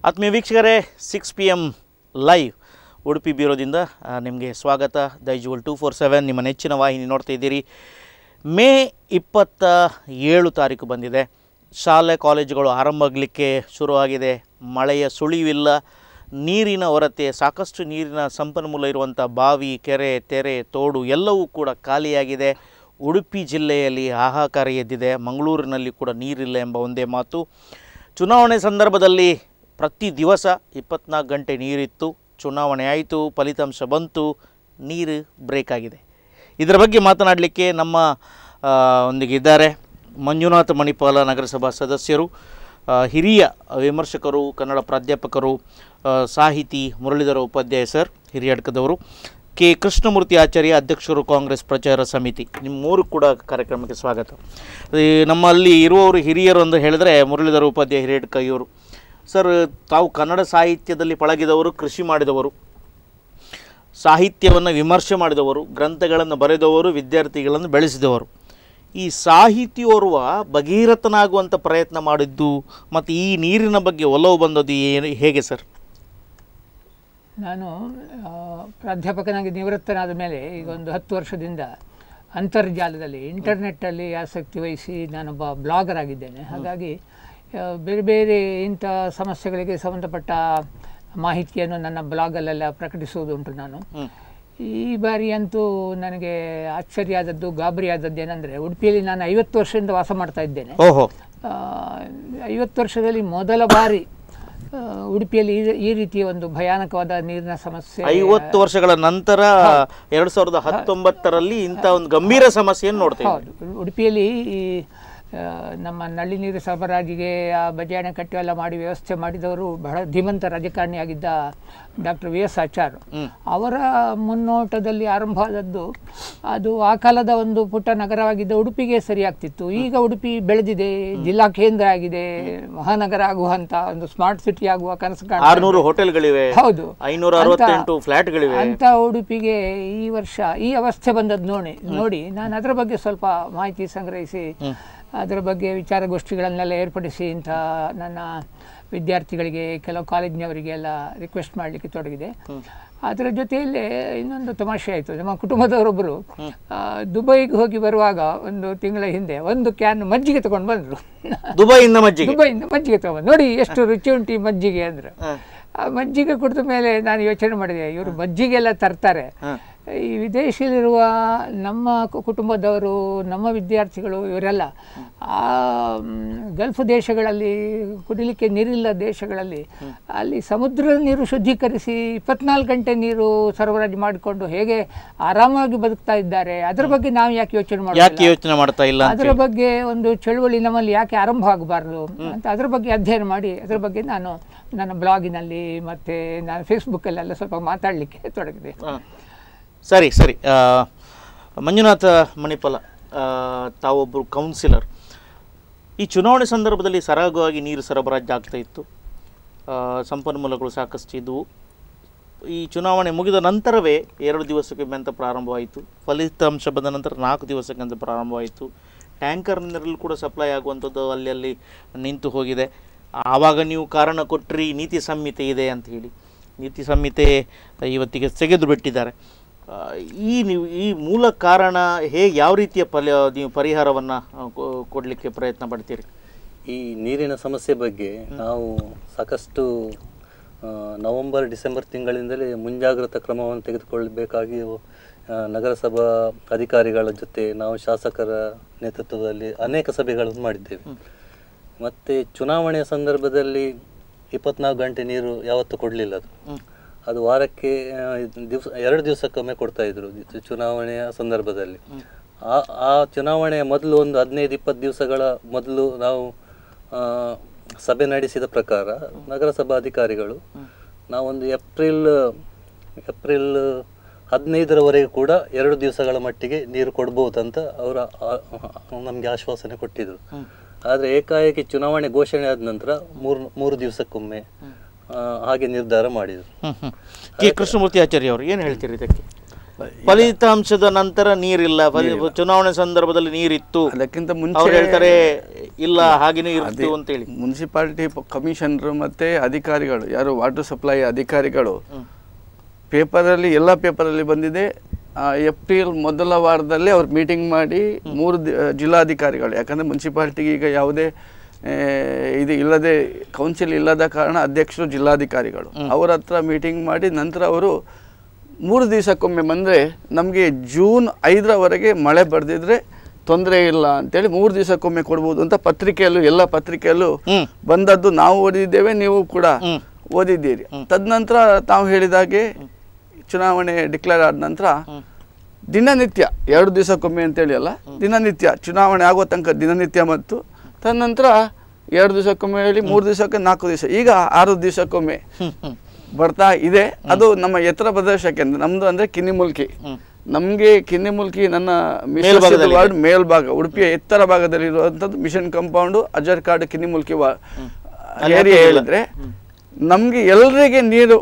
ಆತ್ಮೀಯ ವೀಕ್ಷಕರೇ six P M live Udupi ಬ್ಯೂರೋದಿಂದ ನಿಮಗೆ ಸ್ವಾಗತ ದೈಜುವಲ್ ಟೂ ಫೋರ್ ಸೆವೆನ್ ನಿಮ್ಮ ನೆಚ್ಚಿನ ವಾಹಿನಿ ನೋಡ್ತಾ ಇದ್ದೀರಿ ಮೇ ಇಪ್ಪತ್ತ ಏಳು ತಾರೀಕು ಬಂದಿದೆ ಶಾಲೆ ಕಾಲೇಜುಗಳು ಆರಂಭ ಆಗಲಿಕ್ಕೆ ಶುರುವಾಗಿದೆ ಮಳೆಯ ಸುಳಿವಿಲ್ಲ ನೀರಿನ ಹೊರತೆ ಸಾಕಷ್ಟು ನೀರಿನ ಸಂಪನ್ಮೂಲ ಇರುವಂಥ ಬಾವಿ ಕೆರೆ ತೆರೆ ತೋಡು ಎಲ್ಲವೂ ಕೂಡ ಖಾಲಿಯಾಗಿದೆ ಉಡುಪಿ ಜಿಲ್ಲೆಯಲ್ಲಿ ಹಾಹಾಕಾರ ಎದ್ದಿದೆ ಮಂಗಳೂರಿನಲ್ಲಿ ಕೂಡ ನೀರಿಲ್ಲ ಎಂಬ ಒಂದೇ ಮಾತು ಚುನಾವಣೆ ಸಂದರ್ಭದಲ್ಲಿ ಪ್ರತಿ ದಿವಸ ಇಪ್ಪತ್ನಾಲ್ಕು ಗಂಟೆ ನೀರಿತ್ತು ಚುನಾವಣೆ ಆಯಿತು ಫಲಿತಾಂಶ ಬಂತು ನೀರು ಬ್ರೇಕ್ ಆಗಿದೆ ಇದರ ಬಗ್ಗೆ ಮಾತನಾಡಲಿಕ್ಕೆ ನಮ್ಮ ಆ, ಒಂದಿಗೆ ಇದ್ದಾರೆ ಮಂಜುನಾಥ ಮಣಿಪಾಲ ನಗರಸಭಾ ಸದಸ್ಯರು ಆ, ಹಿರಿಯ ವಿಮರ್ಶಕರು ಕನ್ನಡ ಪ್ರಾಧ್ಯಾಪಕರು ಆ, ಸಾಹಿತಿ ಮುರಳೀಧರ ಉಪಾಧ್ಯಾಯ ಸರ್ ಹಿರಿಯಡ್ಕದವರು ಕೆ ಕೃಷ್ಣಮೂರ್ತಿ ಆಚಾರ್ಯ ಅಧ್ಯಕ್ಷರು ಕಾಂಗ್ರೆಸ್ ಪ್ರಚಾರ ಸಮಿತಿ ನಿಮ್ಮ ಮೂರು ಕೂಡ ಕಾರ್ಯಕ್ರಮಕ್ಕೆ ಸ್ವಾಗತ ಈ ನಮ್ಮಲ್ಲಿ ಇರುವವರು ಹಿರಿಯರು ಅಂತ ಹೇಳಿದ್ರೆ ಮುರಳೀಧರ ಉಪಾಧ್ಯಾಯ ಹಿರಿಯಡ್ಕ ಇವರು ಸರ್ ತಾವು ಕನ್ನಡ ಸಾಹಿತ್ಯದಲ್ಲಿ ಪಳಗಿದವರು ಕೃಷಿ ಮಾಡಿದವರು ಸಾಹಿತ್ಯವನ್ನು ವಿಮರ್ಶೆ ಮಾಡಿದವರು ಗ್ರಂಥಗಳನ್ನು ಬರೆದವರು ವಿದ್ಯಾರ್ಥಿಗಳನ್ನು ಬೆಳೆಸಿದವರು ಈ ಸಾಹಿತಿಯೋರ್ವ ಭಗೀರಥನಾಗುವಂಥ ಪ್ರಯತ್ನ ಮಾಡಿದ್ದು ಮತ್ತು ಈ ನೀರಿನ ಬಗ್ಗೆ ಒಲವು ಬಂದದ್ದು ಏನು ಹೇಗೆ ಸರ್ ನಾನು ಆ, ಪ್ರಾಧ್ಯಾಪಕನಾಗಿ ನಿವೃತ್ತನಾದ ಮೇಲೆ ಈಗ ಒಂದು ಹತ್ತು ವರ್ಷದಿಂದ ಅಂತರ್ಜಾಲದಲ್ಲಿ ಇಂಟರ್ನೆಟ್ಟಲ್ಲಿ ಆಸಕ್ತಿ ವಹಿಸಿ ನಾನೊಬ್ಬ ಬ್ಲಾಗರ್ ಆಗಿದ್ದೇನೆ ಹಾಗಾಗಿ ಆ, ಬೇರೆ ಬೇರೆ ಇಂಥ ಸಮಸ್ಯೆಗಳಿಗೆ ಸಂಬಂಧಪಟ್ಟ ಮಾಹಿತಿಯನ್ನು ನನ್ನ ಬ್ಲಾಗಲ್ಲೆಲ್ಲ ಪ್ರಕಟಿಸುವುದುಂಟು ನಾನು ಹ್ಮ್. ಈ ಬಾರಿ ಅಂತೂ ನನಗೆ ಆಶ್ಚರ್ಯ ಆದದ್ದು ಗಾಬರಿ ಆದದ್ದು ಏನಂದರೆ ಉಡುಪಿಯಲ್ಲಿ ನಾನು ಐವತ್ತು ವರ್ಷದಿಂದ ವಾಸ ಮಾಡ್ತಾ ಇದ್ದೇನೆ ಓಹೋ ಆ, ಐವತ್ತು ವರ್ಷದಲ್ಲಿ ಮೊದಲ ಬಾರಿ ಆ, ಉಡುಪಿಯಲ್ಲಿ ಈ- ಈ ರೀತಿಯ ಒಂದು ಭಯಾನಕವಾದ ನೀರಿನ ಸಮಸ್ಯೆ ಐವತ್ತು ವರ್ಷಗಳ ನಂತರ ಎರಡು ಸಾವಿರದ ಹತ್ತೊಂಬತ್ತರಲ್ಲಿ ಇಂಥ ಒಂದು ಗಂಭೀರ ಸಮಸ್ಯೆಯನ್ನು ನೋಡ್ತೇವೆ ಹೌದು ಉಡುಪಿಯಲ್ಲಿ ಈ ಆ, ನಮ್ಮ ನಲ್ಲಿ ನೀರು ಸರಬರಾಜಿಗೆ ಆ ಬಜೆ ಅಣೆಕಟ್ಟು ಎಲ್ಲ ಮಾಡಿ ವ್ಯವಸ್ಥೆ ಮಾಡಿದವರು ಬಹಳ ಧೀಮಂತ ರಾಜಕಾರಣಿಯಾಗಿದ್ದ ಡಾಕ್ಟರ್ ವಿ ಎಸ್ ಆಚಾರ್ ಹ್ಮ್. ಅವರ ಮುನ್ನೋಟದಲ್ಲಿ ಆರಂಭ ಆದದ್ದು ಅದು ಆ ಕಾಲದ ಒಂದು ಪುಟ್ಟ ನಗರವಾಗಿದ್ದ ಉಡುಪಿಗೆ ಸರಿಯಾಗ್ತಿತ್ತು ಈಗ ಉಡುಪಿ ಬೆಳೆದಿದೆ ಜಿಲ್ಲಾ ಕೇಂದ್ರ ಆಗಿದೆ ಮಹಾನಗರ ಆಗುವಂತ ಒಂದು ಸ್ಮಾರ್ಟ್ ಸಿಟಿ ಆಗುವ ಕನಸು ಕಾಣ್ತಾ ಇದೆ. ಆರ್ನೂರು ಹೋಟೆಲ್ಗಳಿವೆ ಹೌದು ಐನೂರ ಅರವತ್ತೆಂಟು ಫ್ಲಾಟ್ಗಳಿವೆ ಅಂತ ಉಡುಪಿಗೆ ಈ ವರ್ಷ ಈ ಅವಸ್ಥೆ ಬಂದದ್ದು ನೋಡಿ ನೋಡಿ ನಾನು ಅದರ ಬಗ್ಗೆ ಸ್ವಲ್ಪ ಮಾಹಿತಿ ಸಂಗ್ರಹಿಸಿ ಅದರ ಬಗ್ಗೆ ವಿಚಾರಗೋಷ್ಠಿಗಳನ್ನೆಲ್ಲ ಏರ್ಪಡಿಸಿ ಇಂಥ ನನ್ನ ವಿದ್ಯಾರ್ಥಿಗಳಿಗೆ ಕೆಲವು ಕಾಲೇಜಿನವರಿಗೆ ಎಲ್ಲ ರಿಕ್ವೆಸ್ಟ್ ಮಾಡಲಿಕ್ಕೆ ತೊಡಗಿದೆ ಅದರ ಜೊತೆಯಲ್ಲೇ ಇನ್ನೊಂದು ತಮಾಷೆ ಆಯಿತು ನಮ್ಮ ಕುಟುಂಬದವರೊಬ್ಬರು ಆ, ದುಬೈಗೆ ಹೋಗಿ ಬರುವಾಗ ಒಂದು ತಿಂಗಳ ಹಿಂದೆ ಒಂದು ಕ್ಯಾನ್ ಮಜ್ಜಿಗೆ ತಗೊಂಡು ಬಂದರು ದುಬೈಯಿಂದ ಮಜ್ಜಿಗೆ ದುಬೈಯಿಂದ ಮಜ್ಜಿಗೆ ತಗೊಂಡು ನೋಡಿ ಎಷ್ಟು ರುಚಿ ಉಂಟು ಈ ಮಜ್ಜಿಗೆ ಅಂದ್ರೆ ಹ. ಆ ಮಜ್ಜಿಗೆ ಕುಡಿದ ಮೇಲೆ ನಾನು ಯೋಚನೆ ಮಾಡಿದೆ ಇವರು ಮಜ್ಜಿಗೆಲ್ಲ ತರ್ತಾರೆ ಹ. ಈ ವಿದೇಶಿಯಲ್ಲಿರುವ ನಮ್ಮ ಕು- ಕುಟುಂಬದವರು ನಮ್ಮ ವಿದ್ಯಾರ್ಥಿಗಳು ಇವರೆಲ್ಲ ಆ ಮ್, ಗಲ್ಫ್ ದೇಶಗಳಲ್ಲಿ ಕುಡಿಲಿಕ್ಕೆ ನೀರಿಲ್ಲ ದೇಶಗಳಲ್ಲಿ ಅಲ್ಲಿ ಸಮುದ್ರದ ನೀರು ಶುದ್ಧೀಕರಿಸಿ ಇಪ್ಪತ್ನಾಲ್ಕು ಗಂಟೆ ನೀರು ಸರಬರಾಜು ಮಾಡಿಕೊಂಡು ಹೇಗೆ ಆರಾಮಾಗಿ ಬದುಕ್ತಾ ಇದ್ದಾರೆ ಅದರ ಬಗ್ಗೆ ನಾವು ಯಾಕೆ ಯೋಚನೆ ಯಾಕೆ ಮಾಡೋದಿಲ್ಲ ಯೋಚನೆ ಮಾಡ್ತಾ ಇಲ್ಲ ಅಂತ ಅದರ ಬಗ್ಗೆ ಒಂದು ಚಳುವಳಿ ನಮ್ಮಲ್ಲಿ ಯಾಕೆ ಆರಂಭ ಆಗಬಾರ್ದು ಅಂತ ಅದರ ಬಗ್ಗೆ ಅಧ್ಯಯನ ಮಾಡಿ ಅದರ ಬಗ್ಗೆ ನಾನು ನನ್ನ ಬ್ಲಾಗಿನಲ್ಲಿ ಮತ್ತು ನಾನು ಫೇಸ್ಬುಕ್ಕಲ್ಲೆಲ್ಲ ಸ್ವಲ್ಪ ಮಾತಾಡಲಿಕ್ಕೆ ತೊಡಗಿದೆ ಹ. ಸರಿ ಸರಿ ಆ, ಮಂಜುನಾಥ ಮಣಿಪಾಲ ಆ, ತಾವೊಬ್ಬರು ಕೌನ್ಸಿಲರ್ ಈ ಚುನಾವಣೆ ಸಂದರ್ಭದಲ್ಲಿ ಸರಾಗವಾಗಿ ನೀರು ಸರಬರಾಜು ಆಗ್ತಾ ಇತ್ತು ಆ, ಸಂಪನ್ಮೂಲಗಳು ಸಾಕಷ್ಟು ಇದ್ದವು ಈ ಚುನಾವಣೆ ಮುಗಿದ ನಂತರವೇ ಎರಡು ದಿವಸಕ್ಕೊಮ್ಮೆ ಅಂತ ಪ್ರಾರಂಭವಾಯಿತು ಫಲಿತಾಂಶ ಬಂದ ನಂತರ ನಾಲ್ಕು ದಿವಸಕ್ಕಂತ ಪ್ರಾರಂಭವಾಯಿತು ಟ್ಯಾಂಕರ್ ನೀರಲ್ಲಿ ಕೂಡ ಸಪ್ಲೈ ಆಗುವಂಥದ್ದು ಅಲ್ಲಿ ಅಲ್ಲಿ ನಿಂತು ಹೋಗಿದೆ ಆವಾಗ ನೀವು ಕಾರಣ ಕೊಟ್ಟರಿ ನೀತಿ ಸಂಹಿತೆ ಇದೆ ಅಂತ ಹೇಳಿ ನೀತಿ ಸಂಹಿತೆ ಇವತ್ತಿಗೆ ತೆಗೆದು ಬಿಟ್ಟಿದ್ದಾರೆ ಆ, ಈ ನೀವು ಈ ಮೂಲ ಕಾರಣ ಹೇಗೆ ಯಾವ ರೀತಿಯ ಪಲ್ಯ ನೀವು ಪರಿಹಾರವನ್ನು ಕೊಡಲಿಕ್ಕೆ ಪ್ರಯತ್ನ ಪಡ್ತೀರಿ ಈ ನೀರಿನ ಸಮಸ್ಯೆ ಬಗ್ಗೆ ನಾವು ಸಾಕಷ್ಟು ಆ, ನವೆಂಬರ್ ಡಿಸೆಂಬರ್ ತಿಂಗಳಿಂದಲೇ ಮುಂಜಾಗ್ರತಾ ಕ್ರಮವನ್ನು ತೆಗೆದುಕೊಳ್ಳಬೇಕಾಗಿ ಆ, ನಗರಸಭಾ ಅಧಿಕಾರಿಗಳ ಜೊತೆ ನಾವು ಶಾಸಕರ ನೇತೃತ್ವದಲ್ಲಿ ಅನೇಕ ಸಭೆಗಳನ್ನು ಮಾಡಿದ್ದೇವೆ ಮತ್ತು ಚುನಾವಣೆಯ ಸಂದರ್ಭದಲ್ಲಿ ಇಪ್ಪತ್ನಾಲ್ಕು ಗಂಟೆ ನೀರು ಯಾವತ್ತೂ ಕೊಡಲಿಲ್ಲ ಅದು ಹ್ಮ್. ಅದು ವಾರಕ್ಕೆ ಆ, ಇದು ದಿವಸ ಎರಡು ದಿವಸಕ್ಕೊಮ್ಮೆ ಕೊಡ್ತಾ ಇದ್ರು ಇದು ಚುನಾವಣೆಯ ಸಂದರ್ಭದಲ್ಲಿ ಆ ಆ ಚುನಾವಣೆಯ ಮೊದಲು ಒಂದು ಹದಿನೈದು ಇಪ್ಪತ್ತು ದಿವಸಗಳ ಮೊದಲು ನಾವು ಆ, ಸಭೆ ನಡೆಸಿದ ಪ್ರಕಾರ ನಗರಸಭಾ ಅಧಿಕಾರಿಗಳು ನಾವೊಂದು ಏಪ್ರಿಲ್ ಏಪ್ರಿಲ್ ಹದಿನೈದರವರೆಗೆ ಕೂಡ ಎರಡು ದಿವಸಗಳ ಮಟ್ಟಿಗೆ ನೀರು ಕೊಡ್ಬೋದಂತ ಅವರ ನಮಗೆ ಆಶ್ವಾಸನೆ ಕೊಟ್ಟಿದ್ರು ಆದರೆ ಏಕಾಏಕಿ ಚುನಾವಣೆ ಘೋಷಣೆ ಆದ ನಂತರ ಮೂರು ಮೂರು ದಿವಸಕ್ಕೊಮ್ಮೆ ಆ, ಹಾಗೆ ನಿರ್ಧಾರ ಮಾಡಿದರು ಹ್ಮ್ ಹ್ಮ್ ಕೆ ಕೃಷ್ಣಮೂರ್ತಿ ಆಚಾರ್ಯ ಅವರು ಏನು ಹೇಳ್ತೀರಿ ಇದಕ್ಕೆ ಫಲಿತಾಂಶದ ನಂತರ ನೀರಿಲ್ಲ ಫಲಿ- ಚುನಾವಣೆ ಸಂದರ್ಭದಲ್ಲಿ ನೀರಿತ್ತು ಅದಕ್ಕಿಂತ ಅವ್ರು ಮುಂಚೆ ಹೇಳ್ತಾರೆ ಇಲ್ಲ ಹಾಗೇನೂ ಇರ್ತು ಅಂತೇಳಿ ಮುನ್ಸಿಪಾಲಿಟಿ ಕಮಿಷನರ್ ಮತ್ತೆ ಅಧಿಕಾರಿಗಳು ಯಾರು ವಾಟರ್ ಸಪ್ಲೈ ಅಧಿಕಾರಿಗಳು ಪೇಪರಲ್ಲಿ ಎಲ್ಲ ಪೇಪರಲ್ಲಿ ಬಂದಿದೆ ಆ, ಏಪ್ರಿಲ್ ಮೊದಲ ವಾರದಲ್ಲಿ ಅವ್ರು ಮೀಟಿಂಗ್ ಮಾಡಿ ಮೂರು ದಿ- ಜಿಲ್ಲಾಧಿಕಾರಿಗಳು ಯಾಕಂದ್ರೆ ಮುನ್ಸಿಪಾಲಿಟಿಗೆ ಈಗ ಯಾವುದೇ ಆ, ಇದು ಇಲ್ಲದೆ ಕೌನ್ಸಿಲ್ ಇಲ್ಲದ ಕಾರಣ ಅಧ್ಯಕ್ಷರು ಜಿಲ್ಲಾಧಿಕಾರಿಗಳು ಅವರ ಹತ್ರ ಮೀಟಿಂಗ್ ಮಾಡಿ ನಂತರ ಅವರು ಮೂರು ದಿವಸಕ್ಕೊಮ್ಮೆ ಬಂದರೆ ನಮಗೆ ಜೂನ್ ಐದರವರೆಗೆ ಮಳೆ ಬರೆದಿದ್ರೆ ತೊಂದರೆ ಇಲ್ಲ ಅಂತೇಳಿ ಮೂರು ದಿವಸಕ್ಕೊಮ್ಮೆ ಕೊಡ್ಬೋದು ಅಂತ ಪತ್ರಿಕೆಯಲ್ಲೂ ಎಲ್ಲ ಪತ್ರಿಕೆಯಲ್ಲೂ ಹ್ಮ್. ಬಂದದ್ದು ನಾವು ಓದಿದ್ದೇವೆ ನೀವು ಕೂಡ ಓದಿದ್ದೀರಿ ತದನಂತರ ತಾವು ಹೇಳಿದಾಗೆ ಚುನಾವಣೆ ಡಿಕ್ಲೇರ್ ಆದ ನಂತರ ದಿನನಿತ್ಯ ಎರಡು ದಿವಸಕ್ಕೊಮ್ಮೆ ಅಂತೇಳಿ ಅಲ್ಲ ದಿನನಿತ್ಯ ಚುನಾವಣೆ ಆಗೋ ತನಕ ದಿನನಿತ್ಯ ಮತ್ತು ತದನಂತರ ಎರಡು ದಿವಸಕ್ಕೊಮ್ಮೆ ಹೇಳಿ ಮೂರು ದಿವಸಕ್ಕೆ ನಾಲ್ಕು ದಿವಸ ಈಗ ಆರು ದಿವಸಕ್ಕೊಮ್ಮೆ ಬರ್ತಾ ಇದೆ ಅದು ನಮ್ಮ ಎತ್ತರ ಪ್ರದೇಶಕ್ಕೆ ಅಂದ್ರೆ ನಮ್ದು ಅಂದ್ರೆ ಕಿನ್ನಿಮುಲ್ಕಿ ನಮ್ಗೆ ಕಿನ್ನಿಮುಲ್ಕಿ ನನ್ನ ಮೇಲ್ಭಾಗದಲ್ಲಿ ವಾರ್ಡ್ ಮೇಲ್ಭಾಗ ಉಡುಪಿಯ ಎತ್ತರ ಭಾಗದಲ್ಲಿ ಇರುವಂತದ್ದು ಮಿಷನ್ ಕಾಂಪೌಂಡ್ ಅಜರ್ ಕಾಡು ಕಿನ್ನಿಮುಲ್ಕಿ ವಾ ಏರಿಯಾ ಹೇಳಿದ್ರೆ ನಮ್ಗೆ ಎಲ್ಲರಿಗೆ ನೀರು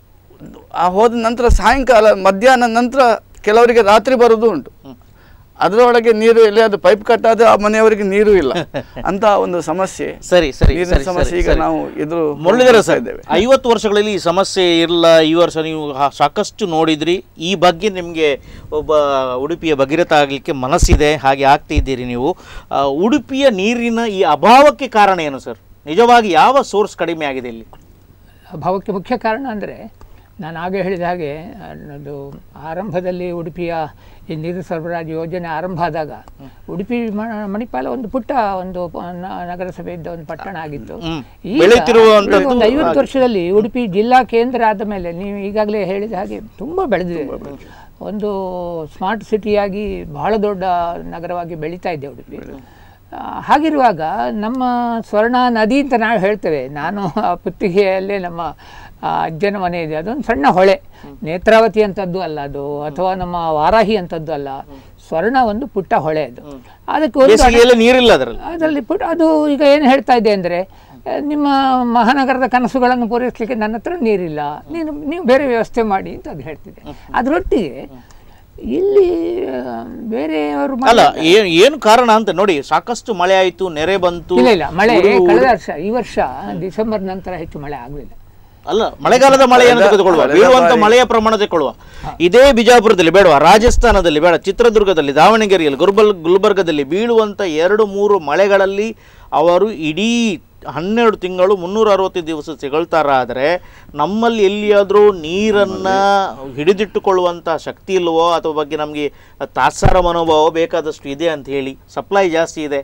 ಆ ಹೋದ ನಂತರ ಸಾಯಂಕಾಲ ಮಧ್ಯಾಹ್ನ ನಂತರ ಕೆಲವರಿಗೆ ರಾತ್ರಿ ಬರೋದು ಉಂಟು ಅದರೊಳಗೆ ನೀರು ಎಲ್ಲಿಯಾದ್ರೂ ಪೈಪ್ ಕಟ್ಟಾದ ಆ ಮನೆಯವರಿಗೆ ನೀರು ಇಲ್ಲ ಅಂತ ಒಂದು ಸಮಸ್ಯೆ ಸರಿ ಸರಿ ನೀರಿನ ಸರಿ, ಸಮಸ್ಯೆ ಸರಿ, ಈಗ ಸರಿ. ನಾವು ಎದುರು ಮುರಳೀಧರ ಹೋಗ್ತಾ ಸರ್ ಇದ್ದೇವೆ ಐವತ್ತು ವರ್ಷಗಳಲ್ಲಿ ಈ ಸಮಸ್ಯೆ ಇರಲ್ಲ ಈ ವರ್ಷ ನೀವು ಹಾ- ಸಾಕಷ್ಟು ನೋಡಿದ್ರಿ ಈ ಬಗ್ಗೆ ನಿಮಗೆ ಒಬ್ಬ ಉಡುಪಿಯ ಭಗೀರಥ ಆಗಲಿಕ್ಕೆ ಮನಸ್ಸಿದೆ ಹಾಗೆ ಆಗ್ತಿದ್ದೀರಿ ನೀವು ಆ, ಉಡುಪಿಯ ನೀರಿನ ಈ ಅಭಾವಕ್ಕೆ ಕಾರಣ ಏನು ಸರ್ ನಿಜವಾಗಿ ಯಾವ ಸೋರ್ಸ್ ಕಡಿಮೆ ಆಗಿದೆ ಇಲ್ಲಿ ಅಭಾವಕ್ಕೆ ಮುಖ್ಯ ಕಾರಣ ಅಂದರೆ ನಾನು ಆಗ ಹೇಳಿದ ಹಾಗೆ ಅದು ಆರಂಭದಲ್ಲಿ ಉಡುಪಿಯ ಈ ನೀರು ಸರಬರಾಜು ಯೋಜನೆ ಆರಂಭ ಆದಾಗ ಉಡುಪಿ ಮ- ಮಣಿಪಾಲ ಒಂದು ಪುಟ್ಟ ಒಂದು ಪ- ನ- ನಗರಸಭೆ ಇದ್ದ ಒಂದು ಪಟ್ಟಣ ಆಗಿತ್ತು ಹ್ಮ್. ಈಗ ಬೆಳೆಯುತ್ತಿರುವಂಥದ್ದು ಒಂದು ಐವತ್ತು ವರ್ಷದಲ್ಲಿ ಉಡುಪಿ ಜಿಲ್ಲಾ ಕೇಂದ್ರ ಆದ ಮೇಲೆ ನೀವು ಈಗಾಗಲೇ ಹೇಳಿದ ಹಾಗೆ ತುಂಬ ಬೆಳೆದಿದೆ ಒಂದು ಸ್ಮಾರ್ಟ್ ಸಿಟಿಯಾಗಿ ಬಹಳ ದೊಡ್ಡ ನಗರವಾಗಿ ಬೆಳೀತಾ ಇದೆ ಉಡುಪಿ ಆ, ಹಾಗಿರುವಾಗ ನಮ್ಮ ಸ್ವರ್ಣ ನದಿ ಅಂತ ನಾವು ಹೇಳ್ತೇವೆ ನಾನು ಆ ಪುತ್ತಿಗೆಯಲ್ಲೇ ನಮ್ಮ ಆ, ಅಜ್ಜನ ಮನೆ ಇದೆ ಅದೊಂದು ಸಣ್ಣ ಹೊಳೆ ನೇತ್ರಾವತಿ ಅಂತದ್ದು ಅಲ್ಲ ಅದು ಅಥವಾ ನಮ್ಮ ವಾರಾಹಿ ಅಂತದ್ದು ಅಲ್ಲ ಸ್ವರ್ಣ ಒಂದು ಪುಟ್ಟ ಹೊಳೆ ಅದು ಅದಕ್ಕೆ ಒಂದು ಬೇಸಿಗೆಯಲ್ಲಿ ನೀರಿಲ್ಲ ಅದರಲ್ಲಿ ಅದರಲ್ಲಿ ಪುಟ್ಟ ಅದು ಈಗ ಏನು ಹೇಳ್ತಾ ಇದೆ ಅಂದರೆ ನಿಮ್ಮ ಮಹಾನಗರದ ಕನಸುಗಳನ್ನು ಪೂರೈಸಲಿಕ್ಕೆ ನನ್ನ ಹತ್ರ ನೀರಿಲ್ಲ ನೀನು ನೀವು ಬೇರೆ ವ್ಯವಸ್ಥೆ ಮಾಡಿ ಅಂತ ಅದು ಹೇಳ್ತಿದೆ ಅದರೊಟ್ಟಿಗೆ ಇಲ್ಲಿ ಆ, ಬೇರೆಯವರು ಮಾಡಿ- ಅಲ್ಲ ಏನು ಏನು ಕಾರಣ ಅಂತ ನೋಡಿ ಸಾಕಷ್ಟು ಮಳೆ ಆಯಿತು ನೆರೆ ಬಂತು ಇಲ್ಲ ಇಲ್ಲ ಮಳೆ ಉಡು- ಕಳೆದ ವರ್ಷ ಈ ವರ್ಷ ಡಿಸೆಂಬರ್ ನಂತರ ಹೆಚ್ಚು ಮಳೆ ಆಗಲಿಲ್ಲ ಅಲ್ಲ ಮಳೆಗಾಲದ ಮಳೆಯನ್ನು ತೆಗೆದುಕೊಳ್ಳುವ ಬೀಳುವಂತ ಮಳೆಯ ಪ್ರಮಾಣ ತೆಗೆದುಕೊಳ್ಳುವ ಇದೇ ಬಿಜಾಪುರದಲ್ಲಿ ಬೇಡವಾ ರಾಜಸ್ಥಾನದಲ್ಲಿ ಬೇಡ ಚಿತ್ರದುರ್ಗದಲ್ಲಿ ದಾವಣಗೆರೆಯಲ್ಲಿ ಗುಲ್ಬಲ್ ಗುಲ್ಬರ್ಗದಲ್ಲಿ ಬೀಳುವಂತ ಎರಡು ಮೂರು ಮಳೆಗಳಲ್ಲಿ ಅವರು ಇಡೀ ಹನ್ನೆರಡು ತಿಂಗಳು ಮುನ್ನೂರ ಅರವತ್ತು ದಿವಸ ಸಿಗಳ್ತಾರಾದರೆ ನಮ್ಮಲ್ಲಿ ಎಲ್ಲಿಯಾದರೂ ನೀರನ್ನ ಹಿಡಿದಿಟ್ಟುಕೊಳ್ಳುವಂಥ ಶಕ್ತಿ ಇಲ್ವೋ ಅಥವಾ ಬಗ್ಗೆ ನಮಗೆ ತಾತ್ಸಾರ ಮನೋಭಾವ ಬೇಕಾದಷ್ಟು ಇದೆ ಅಂತ ಹೇಳಿ ಸಪ್ಲೈ ಜಾಸ್ತಿ ಇದೆ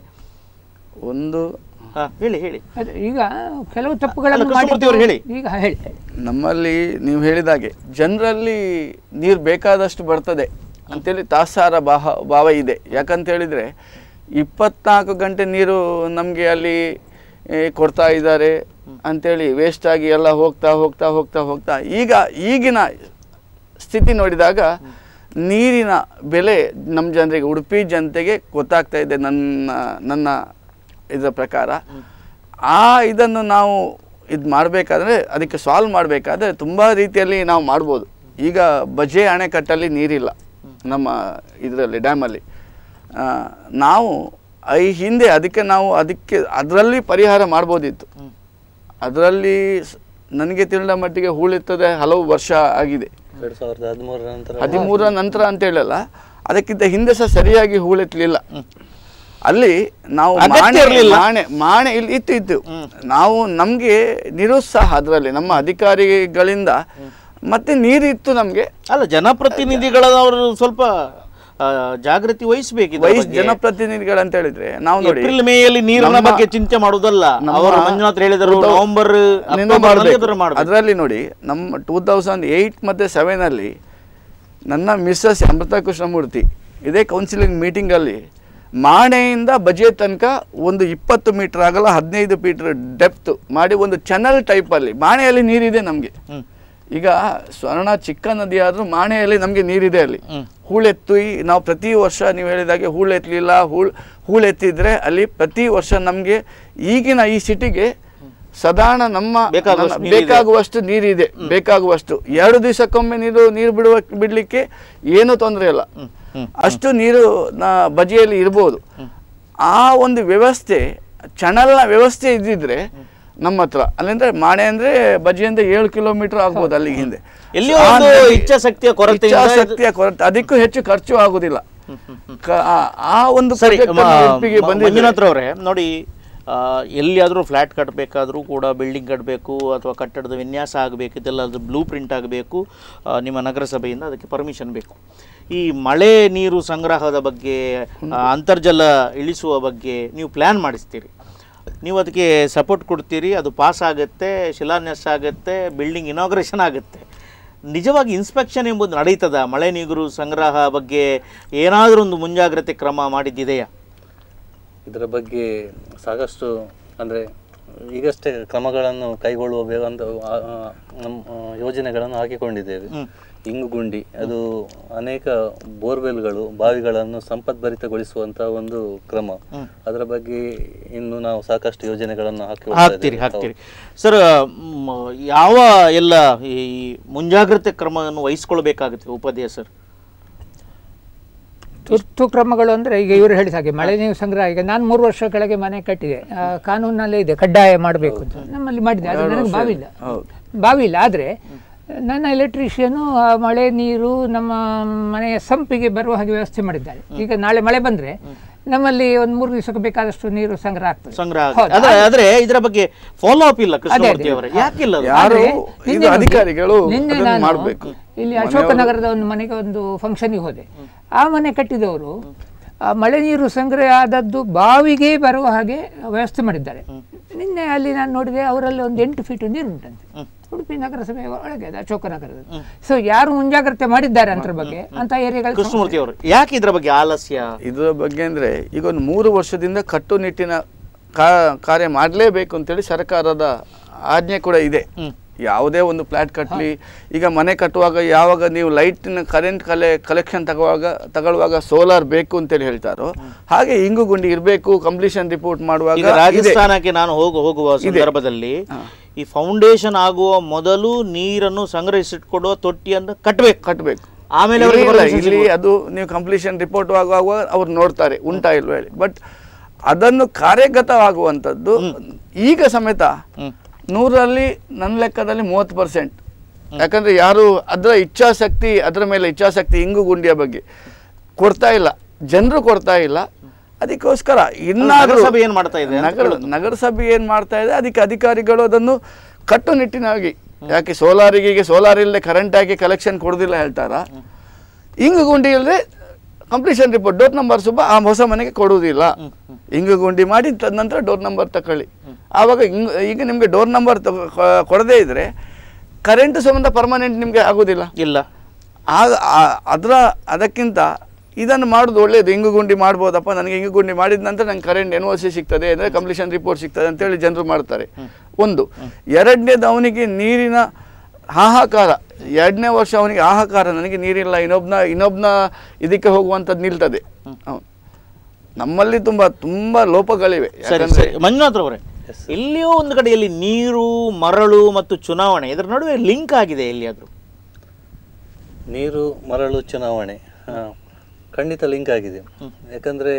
ಒಂದು ಹಾ, ಹೇಳಿ ಹೇಳಿ ಅದು ಈಗ ಕೆಲವು ತಪ್ಪುಗಳನ್ನು ಅಲ್ಲ, ಕೃಷ್ಣಮೂರ್ತಿ ಮಾಡಿದ್ದು- ಅವರು ಹೇಳಿ. ಈಗ ಹೇಳಿ ನಮ್ಮಲ್ಲಿ ನೀವು ಹೇಳಿದಾಗೆ ಜನರಲ್ಲಿ ನೀರು ಬೇಕಾದಷ್ಟು ಬರ್ತದೆ ಅಂತೇಳಿ ತಾತ್ಸಾರ ಭಾವ ಭಾವ ಇದೆ ಯಾಕಂತ ಹೇಳಿದರೆ ಇಪ್ಪತ್ನಾಲ್ಕು ಗಂಟೆ ನೀರು ನಮಗೆ ಅಲ್ಲಿ ಏ, ಕೊಡ್ತಾ ಇದ್ದಾರೆ ಅಂತೇಳಿ ವೇಸ್ಟ್ ಆಗಿ ಎಲ್ಲ ಹೋಗ್ತಾ ಹೋಗ್ತಾ ಹೋಗ್ತಾ ಹೋಗ್ತಾ ಈಗ ಈಗಿನ ಸ್ಥಿತಿ ನೋಡಿದಾಗ ನೀರಿನ ಬೆಲೆ ನಮ್ಮ ಜನರಿಗೆ ಉಡುಪಿ ಜನತೆಗೆ ಗೊತ್ತಾಗ್ತಾ ಇದೆ ನನ್ನ ನನ್ನ ಇದರ ಪ್ರಕಾರ ಆ ಇದನ್ನು ನಾವು ಇದು ಮಾಡಬೇಕಾದ್ರೆ ಅದಕ್ಕೆ ಸಾಲ್ವ್ ಮಾಡಬೇಕಾದ್ರೆ ತುಂಬ ರೀತಿಯಲ್ಲಿ ನಾವು ಮಾಡ್ಬೋದು ಈಗ ಬಜೆ ಅಣೆಕಟ್ಟಲ್ಲಿ ನೀರಿಲ್ಲ ನಮ್ಮ ಇದರಲ್ಲಿ ಡ್ಯಾಮಲ್ಲಿ ಆ, ನಾವು ಈ ಹಿಂದೆ ಅದಕ್ಕೆ ನಾವು ಅದಕ್ಕೆ ಅದರಲ್ಲಿ ಪರಿಹಾರ ಮಾಡ್ಬೋದಿತ್ತು ಅದರಲ್ಲಿ ಸ್- ನನಗೆ ತಿಳಿದ ಮಟ್ಟಿಗೆ ಹೂಳಿತ್ತದೆ ಹಲವು ವರ್ಷ ಆಗಿದೆ ಎರಡು ಸಾವಿರದ ಹದಿಮೂರರ ನಂತರ ಹದಿಮೂರರ ನಂತರ ಅಂತ ಹೇಳಲ್ಲ ಅದಕ್ಕಿಂತ ಹಿಂದೆ ಸಹ ಸರಿಯಾಗಿ ಹೂಳೆತ್ತಲಿಲ್ಲ ಅಲ್ಲಿ ನಾವು ಅಗತ್ಯ ಮಾಣೆ ಇರ್ಲಿಲ್ಲ. ಮಾಣೆ ಮಾಣೆ ಇಲ್ಲಿ ಇತ್ತು ಇತ್ತು ನಾವು ನಮಗೆ ನಿರುತ್ಸಾಹ ಅದರಲ್ಲಿ ನಮ್ಮ ಅಧಿಕಾರಿಗಳಿಂದ ಮತ್ತೆ ನೀರಿತ್ತು ನಮಗೆ ಅಲ್ಲ ಜನಪ್ರತಿನಿಧಿಗಳವರು ಸ್ವಲ್ಪ ಆ, ಜಾಗೃತಿ ವಹಿಸಬೇಕಿದೆ ವಯಸ್ ಜನಪ್ರತಿನಿಧಿಗಳಂತ ಹೇಳಿದ್ರೆ ನಾವು ನೋಡಿ ಏಪ್ರಿಲ್ ಮೇಯಲ್ಲಿ ನೀರಿನ ನಮ್ಮ- ಬಗ್ಗೆ ಚಿಂತೆ ಮಾಡುವುದಲ್ಲ ನಮ್ಮ ಅವರು ಮಂಜುನಾಥ್ ಹೇಳಿದರು two thou- ನವೆಂಬರ್ ನಿನ್ನ ಅಕ್ಟೋಬರ್ನಲ್ಲಿ ಮಾಡ್ಬೇಕು. ಅದನ್ನು ಮಾಡಬೇಕು ಅದರಲ್ಲಿ ನೋಡಿ ನಮ್ಮ ಟೂ ತೌಸಂಡ್ ಏಯ್ಟ್ ಮತ್ತು ಸೆವೆನಲ್ಲಿ ನನ್ನ ಮಿಸ್ಸಸ್ ಅಮೃತ ಕೃಷ್ಣಮೂರ್ತಿ ಇದೇ ಕೌನ್ಸಿಲಿಂಗ್ ಮೀಟಿಂಗಲ್ಲಿ ಮಾಣೆಯಿಂದ ಬಜೆ ತನಕ ಒಂದು ಇಪ್ಪತ್ತು ಮೀಟರ್ ಆಗಲ್ಲ ಹದಿನೈದು ಮೀಟರ್ ಡೆಪ್ತ್ ಮಾಡಿ ಒಂದು ಚಾನಲ್ ಟೈಪಲ್ಲಿ ಮಾಣೆಯಲ್ಲಿ ನೀರಿದೆ ನಮಗೆ ಹ್ಮ್. ಈಗ ಸ್ವರ್ಣ ಚಿಕ್ಕ ನದಿ ಆದರೂ ಮಾಣೆಯಲ್ಲಿ ನಮಗೆ ನೀರಿದೆ ಅಲ್ಲಿ ಹೂಳೆತ್ತು ನಾವು ಪ್ರತಿ ವರ್ಷ ನೀವು ಹೇಳಿದಾಗೆ ಹೂಳೆತ್ತಲಿಲ್ಲ ಹೂಳ್ ಹೂಳೆತ್ತಿದ್ರೆ ಅಲ್ಲಿ ಪ್ರತಿ ವರ್ಷ ನಮಗೆ ಈಗಿನ ಈ ಸಿಟಿಗೆ ಸಾಧಾರಣ ನಮ್ಮ ಬೇಕಾಗುವಷ್ಟು ನನ್ನ- ನೀರಿದೆ. ಬೇಕಾಗುವಷ್ಟು ನೀರಿದೆ ಬೇಕಾಗುವಷ್ಟು ಎರಡು ದಿವಸಕ್ಕೊಮ್ಮೆ ನೀರು ನೀರು ಬಿಡುವ ಬಿಡ್ಲಿಕ್ಕೆ ಏನೂ ತೊಂದರೆ ಇಲ್ಲ ಅಷ್ಟು ನೀರು ನ- ಬದಿಯಲ್ಲಿ ಇರ್ಬೋದು ಆ ಒಂದು ವ್ಯವಸ್ಥೆ ಚಣಲ್ನ ವ್ಯವಸ್ಥೆ ಇದ್ದಿದ್ರೆ ನಮ್ಮ ಹತ್ರ ಅಲ್ಲಿಂದ್ರೆ ಮಾಣೆ ಅಂದ್ರೆ ಬಜಿಯಿಂದ ಏಳು ಕಿಲೋಮೀಟರ್ ಆಗ್ಬೋದು ಅಲ್ಲಿಗೆ ಹಿಂದೆ ಎಲ್ಲಿಯೋ ಆ ಒಂದು ನದಿ- ಇಚ್ಛಾಶಕ್ತಿಯ ಕೊರತೆಯಿಂದ ಇದು- ಇಚ್ಛಾಶಕ್ತಿಯ ಕೊರತೆ ಅದಕ್ಕೂ ಹೆಚ್ಚು ಖರ್ಚು ಆಗುದಿಲ್ಲ ಕ- ಆ- ಆ ಒಂದು ಸರಿ project ಅನ್ನು ಉಡುಪಿಗೆ ಬಂದಿದ್ರೆ- ಮಂಜುನಾಥ್ ಅವರೇ ನೋಡಿ ಆ, ಎಲ್ಲಿಯಾದರೂ ಫ್ಲ್ಯಾಟ್ ಕಟ್ಟಬೇಕಾದ್ರೂ ಕೂಡ ಬಿಲ್ಡಿಂಗ್ ಕಟ್ಟಬೇಕು ಅಥವಾ ಕಟ್ಟಡದ ವಿನ್ಯಾಸ ಆಗಬೇಕು ಇದೆಲ್ಲ ಅದು ಬ್ಲೂ ಪ್ರಿಂಟ್ ಆಗಬೇಕು ನಿಮ್ಮ ನಗರಸಭೆಯಿಂದ ಅದಕ್ಕೆ ಪರ್ಮಿಷನ್ ಬೇಕು ಈ ಮಳೆ ನೀರು ಸಂಗ್ರಹದ ಬಗ್ಗೆ ಆ, ಅಂತರ್ಜಲ ಇಳಿಸುವ ಬಗ್ಗೆ ನೀವು ಪ್ಲ್ಯಾನ್ ಮಾಡಿಸ್ತೀರಿ ನೀವು ಅದಕ್ಕೆ ಸಪೋರ್ಟ್ ಕೊಡ್ತೀರಿ ಅದು ಪಾಸ್ ಆಗುತ್ತೆ ಶಿಲಾನ್ಯಾಸ ಆಗುತ್ತೆ ಬಿಲ್ಡಿಂಗ್ ಇನಾಗ್ರೇಷನ್ ಆಗುತ್ತೆ ನಿಜವಾಗಿ ಇನ್ಸ್ಪೆಕ್ಷನ್ ಎಂಬುದು ನಡೀತದ ಮಳೆ ನೀರು ಸಂಗ್ರಹ ಬಗ್ಗೆ ಏನಾದರೂ ಒಂದು ಮುಂಜಾಗ್ರತೆ ಕ್ರಮ ಮಾಡಿದ್ದಿದೆಯಾ ಇದರ ಬಗ್ಗೆ ಸಾಕಷ್ಟು ಅಂದರೆ ಈಗಷ್ಟೇ ಕ್ರಮಗಳನ್ನು ಕೈಗೊಳ್ಳುವ ಬೇ- ಒಂದು ಆ, ಆ, ನಮ್ಮ ಆ, ಯೋಜನೆಗಳನ್ನು ಹಾಕಿಕೊಂಡಿದ್ದೇವೆ ಇಂಗು ಗುಂಡಿ ಅದು ಅನೇಕ ಬೋರ್ವೆಲ್ಗಳು ಬಾವಿಗಳನ್ನು ಸಂಪದ್ಭರಿತಗೊಳಿಸುವಂತಹ ಒಂದು ಕ್ರಮ ಅದರ ಬಗ್ಗೆ ಇನ್ನು ನಾವು ಸಾಕಷ್ಟು ಯೋಜನೆಗಳನ್ನು ಹಾಕಿ ಹೋಗ್ತಾ ಹಾಕ್ತೀರಿ ಇದ್ದೇವೆ. ಹಾಕ್ತೀರಿ ಸರ್ ಮ್, ಯಾವ ಎಲ್ಲ ಈ ಮುಂಜಾಗ್ರತೆ ಕ್ರಮವನ್ನು ವಹಿಸ್ಕೊಳ್ಬೇಕಾಗುತ್ತೆ ಉಪಾಧ್ಯಾಯ ಸರ್ ತುರ್ತು ಕ್ರಮಗಳು ಅಂದರೆ ಈಗ ಇವರು ಹೇಳಿದ ಹಾಗೆ ಮಳೆ ನೀರು ಸಂಗ್ರಹ ಈಗ ನಾನು ಮೂರು ವರ್ಷ ಕೆಳಗೆ ಮನೆ ಕಟ್ಟಿದೆ ಆ, ಕಾನೂನಲ್ಲೇ ಇದೆ ಕಡ್ಡಾಯ ಮಾಡಬೇಕು ಅಂತ ನಮ್ಮಲ್ಲಿ ಮಾಡಿದೆ ಅದು ನನಗೆ ಬಾವಿಲ್ಲ ಬಾವಿಲ್ಲ ಆದರೆ ನನ್ನ ಎಲೆಕ್ಟ್ರಿಷಿಯನು ಮಳೆ ನೀರು ನಮ್ಮ ಮನೆಯ ಸಂಪಿಗೆ ಬರುವ ಹಾಗೆ ವ್ಯವಸ್ಥೆ ಮಾಡಿದ್ದಾರೆ ಈಗ ನಾಳೆ ಮಳೆ ಬಂದರೆ ನಮ್ಮಲ್ಲಿ ಒಂದು ಮೂರು ದಿವಸಕ್ಕೆ ಬೇಕಾದಷ್ಟು ನೀರು ಸಂಗ್ರಹ ಆಗ್ತದೆ ಸಂಗ್ರಹ ಹೌದು. ಆಗುತ್ತೆ. ಆದ್ರೆ ಆದ್ರೆ ಇದರ ಬಗ್ಗೆ ಫಾಲೋ ಅಪ್ ಇಲ್ಲ ಕೃಷ್ಣಮೂರ್ತಿ ಅದೇ. ಅವರೇ ಯಾಕಿಲ್ಲ ಅದು? ಯಾರು ಆದ್ರೆ ಇದು ನಿನ್ನೆ ನೋಡಿ, ಅಧಿಕಾರಿಗಳು ನಿನ್ನೆ ಅದನ್ನ ನಾನು ಮಾಡ್ಬೇಕು. ಇಲ್ಲಿ ಅಶೋಕ ನಗರದ ಒಂದು ಮನೆಗೆ ಒಂದು ಫಂಕ್ಷನ್ಗೆ ಹೋದೆ ಆ ಮನೆ ಕಟ್ಟಿದವರು ಆ ಮಳೆ ನೀರು ಸಂಗ್ರಹ ಆದದ್ದು ಬಾವಿಗೆ ಬರುವ ಹಾಗೆ ವ್ಯವಸ್ಥೆ ಮಾಡಿದ್ದಾರೆ ನಿನ್ನೆ ಅಲ್ಲಿ ನಾನು ನೋಡಿದೆ ಅವರಲ್ಲಿ ಒಂದು ಎಂಟು ಫೀಟ್ ನೀರು ಉಂಟಂತೆ ಉಡುಪಿ ನಗರಸಭೆ ಒಳಗೆ ಅದು ಅಶೋಕ ನಗರದ ಸೊ ಯಾರು ಮುಂಜಾಗ್ರತೆ ಮಾಡಿದ್ದಾರೆ ಅಂತರ ಬಗ್ಗೆ ಅಂತ ಏರಿಯಾಗಳು ಕೃಷ್ಣಮೂರ್ತಿ ಅವರು ಯಾಕೆ ಇದರ ಬಗ್ಗೆ ಆಲಸ್ಯ ಇದರ ಬಗ್ಗೆ ಅಂದರೆ ಈಗ ಒಂದು ಮೂರು ವರ್ಷದಿಂದ ಕಟ್ಟುನಿಟ್ಟಿನ ಕಾ- ಕಾರ್ಯ ಮಾಡಲೇಬೇಕು ಅಂತೇಳಿ ಸರ್ಕಾರದ ಆಜ್ಞೆ ಕೂಡ ಇದೆ ಯಾವುದೇ ಒಂದು ಫ್ಲ್ಯಾಟ್ ಕಟ್ಟಲಿ ಈಗ ಮನೆ ಕಟ್ಟುವಾಗ ಯಾವಾಗ ನೀವು ಲೈಟಿನ ಕರೆಂಟ್ ಕಲೆ ಕಲೆಕ್ಷನ್ ತಗೊಳ್ಳುವಾಗ ತಗೊಳ್ಳುವಾಗ ಸೋಲಾರ್ ಬೇಕು ಅಂತೇಳಿ ಹೇಳ್ತಾರೋ ಹಾಗೆ ಇಂಗು ಗುಂಡಿ ಇರಬೇಕು ಕಂಪ್ಲೀಷನ್ ರಿಪೋರ್ಟ್ ಮಾಡುವಾಗ ಈಗ ಇದೆ. ರಾಜಸ್ಥಾನಕ್ಕೆ ನಾನು ಹೋಗು ಹೋಗುವ ಸಂದರ್ಭದಲ್ಲಿ ಈ ಫೌಂಡೇಶನ್ ಆಗುವ ಮೊದಲು ನೀರನ್ನು ಸಂಗ್ರಹಿಸಿಟ್ಕೊಡುವ ತೊಟ್ಟಿಯನ್ನು ಕಟ್ಟಬೇಕು ಕಟ್ಟಬೇಕು ಆಮೇಲೆ ಇಲ್ಲಿ ಅವರಿಗೆ ಇಲ್ಲ, permission ಇಲ್ಲಿ ಅದು ನೀವು ಕಂಪ್ಲೀಷನ್ ರಿಪೋರ್ಟ್ ಆಗುವಾಗ ಅವ್ರು ನೋಡ್ತಾರೆ ಉಂಟಾ ಇಲ್ವಾ ಹೇಳಿ ಬಟ್ ಅದನ್ನು ಕಾರ್ಯಗತವಾಗುವಂಥದ್ದು ಈಗ ಸಮೇತ ನೂರಲ್ಲಿ ನನ್ನ ಲೆಕ್ಕದಲ್ಲಿ ಮೂವತ್ತು ಪರ್ಸೆಂಟ್ ಯಾಕಂದ್ರೆ ಯಾರು ಅದರ ಇಚ್ಛಾಶಕ್ತಿ ಅದರ ಮೇಲೆ ಇಚ್ಛಾಶಕ್ತಿ ಇಂಗು ಗುಂಡಿಯ ಬಗ್ಗೆ ಕೊಡ್ತಾ ಇಲ್ಲ ಜನರು ಕೊಡ್ತಾ ಇಲ್ಲ ಅದಕ್ಕೋಸ್ಕರ ಇನ್ನಾದ್ರೂ ನಗರಸಭೆ ಏನ್ ಮಾಡ್ತಾ ಇದೆ ಅಂತ ನಗರ ನಗರಸಭೆ ಏನ್ ಮಾಡ್ತಾ ಇದೆ ಅದಕ್ಕೆ ಅಧಿಕಾರಿಗಳು ಅದನ್ನು ಕಟ್ಟುನಿಟ್ಟಿನಾಗಿ ಯಾಕೆ ಸೋಲಾರಿಗೆ ಈಗ ಸೋಲಾರ್ ಇಲ್ಲದೆ ಕರೆಂಟ್ ಹಾಕಿ ಕಲೆಕ್ಷನ್ ಕೊಡುದಿಲ್ಲ ಹೇಳ್ತಾರ ಇಂಗು ಗುಂಡಿ ಇಲ್ಲದೆ completion report door number Subba ಆ ಹೊಸ ಮನೆಗೆ ಕೊಡುವುದಿಲ್ಲ ಇಂಗು ಗುಂಡಿ ಮಾಡಿ ತದನಂತರ ಡೋರ್ ನಂಬರ್ ತಕೊಳ್ಳಿ ಆವಾಗ ಇಂಗ್- ಈಗ ನಿಮಗೆ ಡೋರ್ ನಂಬರ್ ಕೊಡದೇ ಇದ್ರೆ ಕರೆಂಟ್ ಸಂಬಂಧ ಪರ್ಮನೆಂಟ್ ನಿಮಗೆ ಆಗೋದಿಲ್ಲ ಇಲ್ಲ ಆಗ ಆ- ಅದರ ಅದಕ್ಕಿಂತ ಇದನ್ನು ಮಾಡೋದು ಒಳ್ಳೆಯದು ಇಂಗು ಗುಂಡಿ ಮಾಡ್ಬೋದಪ್ಪ ನನಗೆ ಇಂಗು ಗುಂಡಿ ಮಾಡಿದ ನಂತರ ನಂಗೆ ಕರೆಂಟ್ ಎನ್ ಒ ಸಿ ಸಿಗ್ತದೆ ಅಂದರೆ ಕಂಪ್ಲೀಷನ್ ರಿಪೋರ್ಟ್ ಸಿಗ್ತದೆ ಅಂತೇಳಿ ಜನರು ಮಾಡ್ತಾರೆ ಒಂದು ಎರಡನೇದು ಅವನಿಗೆ ನೀರಿನ ಹಾಹಾಕಾರ ಎರಡನೇ ವರ್ಷ ಅವನಿಗೆ ಹಾಹಾಕಾರ ನನಗೆ ನೀರಿಲ್ಲ ಇನ್ನೊಬ್ನ ಇನ್ನೊಬ್ನ ಇದಕ್ಕೆ ಹೋಗುವಂಥದ್ದು ನಿಲ್ತದೆ ಅವ್ನು. ನಮ್ಮಲ್ಲಿ ತುಂಬ ತುಂಬ ಲೋಪಗಳಿವೆ ಸರಿ ಯಾಕಂದ್ರೆ ಸರಿ ಮಂಜುನಾಥ್ ಅವರೇ ಎಲ್ಲಿಯೋ ಒಂದು ಕಡೆಯಲ್ಲಿ ನೀರು ಮರಳು ಮತ್ತು ಚುನಾವಣೆ ಇದರ ನಡುವೆ ಲಿಂಕ್ ಆಗಿದೆ ಎಲ್ಲಿಯಾದ್ರೂ ನೀರು ಮರಳು ಚುನಾವಣೆ ಆ, ಖಂಡಿತ ಲಿಂಕ್ ಆಗಿದೆ ಯಾಕಂದರೆ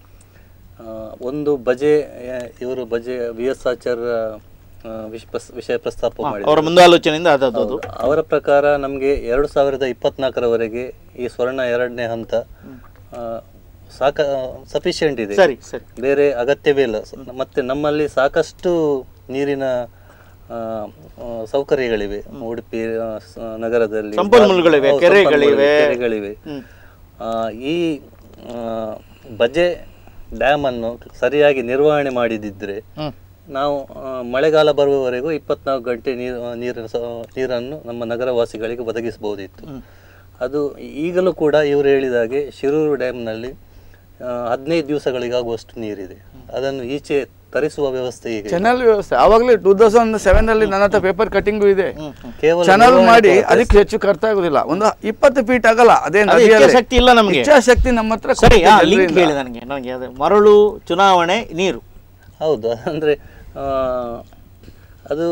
ಒಂದು ಬಜೆ ಆ, ಇವರು ಬಜೆ ವಿ ಎಸ್ ಆಚಾರ್ಯ ಆ, ವಿಷ ಪ್ರಸ್- ವಿಷಯ ಪ್ರಸ್ತಾಪ ಅವರ ಮಾಡಿದರು ಮುಂದಾಲೋಚನೆಯಿಂದ ಅದಾದದು ಅದು ಅವರ ಪ್ರಕಾರ ನಮಗೆ ಎರಡು ಸಾವಿರದ ಇಪ್ಪತ್ನಾಲ್ಕರವರೆಗೆ ಈ ಸ್ವರ್ಣ ಎರಡನೇ ಹಂತ ಆ, ಸಾಕ ಸಫಿಷಿಯೆಂಟ್ ಇದೆ ಸರಿ ಸರಿ ಬೇರೆ ಅಗತ್ಯವೇ ಇಲ್ಲ ಸ- ಮತ್ತೆ ನಮ್ಮಲ್ಲಿ ಸಾಕಷ್ಟು ನೀರಿನ ಆ, ಆ, ಸೌಕರ್ಯಗಳಿವೆ ಉಡುಪಿ ಆ, ಸ- ನಗರದಲ್ಲಿ ಸಂಪನ್ಮೂಲಗಳಿವೆ, ಹೌದು, ಕೆರೆಗಳಿವೆ. ಕೆರೆಗಳಿವೆ ಆ, ಈ ಆ, ಬಜೆ ಡ್ಯಾಮ್ ಅನ್ನು ಸರಿಯಾಗಿ ನಿರ್ವಹಣೆ ಮಾಡಿದಿದ್ರೆ ಹ್ಮ್ ನಾವು ಆ, ಮಳೆಗಾಲ ಬರುವವರೆಗೂ ಇಪ್ಪತ್ನಾಲ್ಕು ಗಂಟೆ ನೀರು ನೀರಿನ ಸ- ನೀರನ್ನು ನಮ್ಮ ನಗರವಾಸಿಗಳಿಗೆ ಒದಗಿಸಬಹುದಿತ್ತು ಅದು ಈಗಲೂ ಕೂಡ ಇವರು ಹೇಳಿದ ಹಾಗೆ ಶಿರೂರು ಡ್ಯಾಮ್ನಲ್ಲಿ ಹದಿನೈದು ದಿವಸಗಳಿಗಾಗುವಷ್ಟು ನೀರಿದೆ ಅದನ್ನು ಈಚೆ ತರಿಸುವ ವ್ಯವಸ್ಥೆ ಈಗ ಇದೆ. ಚಾನಲ್ ವ್ಯವಸ್ಥೆ ಆವಾಗಲೇ ಟೂ ತೌಸಂಡ್ ಸೆವೆನ್ ಅಲ್ಲಿ ನನ್ನ ಹತ್ರ ಪೇಪರ್ ಕಟಿಂಗು ಇದೆ ಕೇವಲ ಚಾನಲ್ ನಿರ್ವಹಣೆ ಮಾಡಿ ಕೊರತೆ ಅದಕ್ಕೆ ಹೆಚ್ಚು ಖರ್ಚು ಆಗುದಿಲ್ಲ ಒಂದು ಇಪ್ಪತ್ತು ಫೀಟ್ ಆಗಲ್ಲ ಅದೇ ಅದೇ ನದಿಯಲ್ಲೇ. ಇಚ್ಛಾಶಕ್ತಿ ಇಲ್ಲ ನಮ್ಗೆ. ಇಚ್ಛಾಶಕ್ತಿ ನಮ್ಮ ಹತ್ರ ಸರಿ ಆ ಕೊಟ್ಟಿದೆ ಲಿಂಕ್ ಜನರಿಂದ. ಹೇಳಿ ನನಗೆ ನನಗೆ ಅದು ಮರಳು ಚುನಾವಣೆ ನೀರು ಹೌದು ಅಂದರೆ ಅದು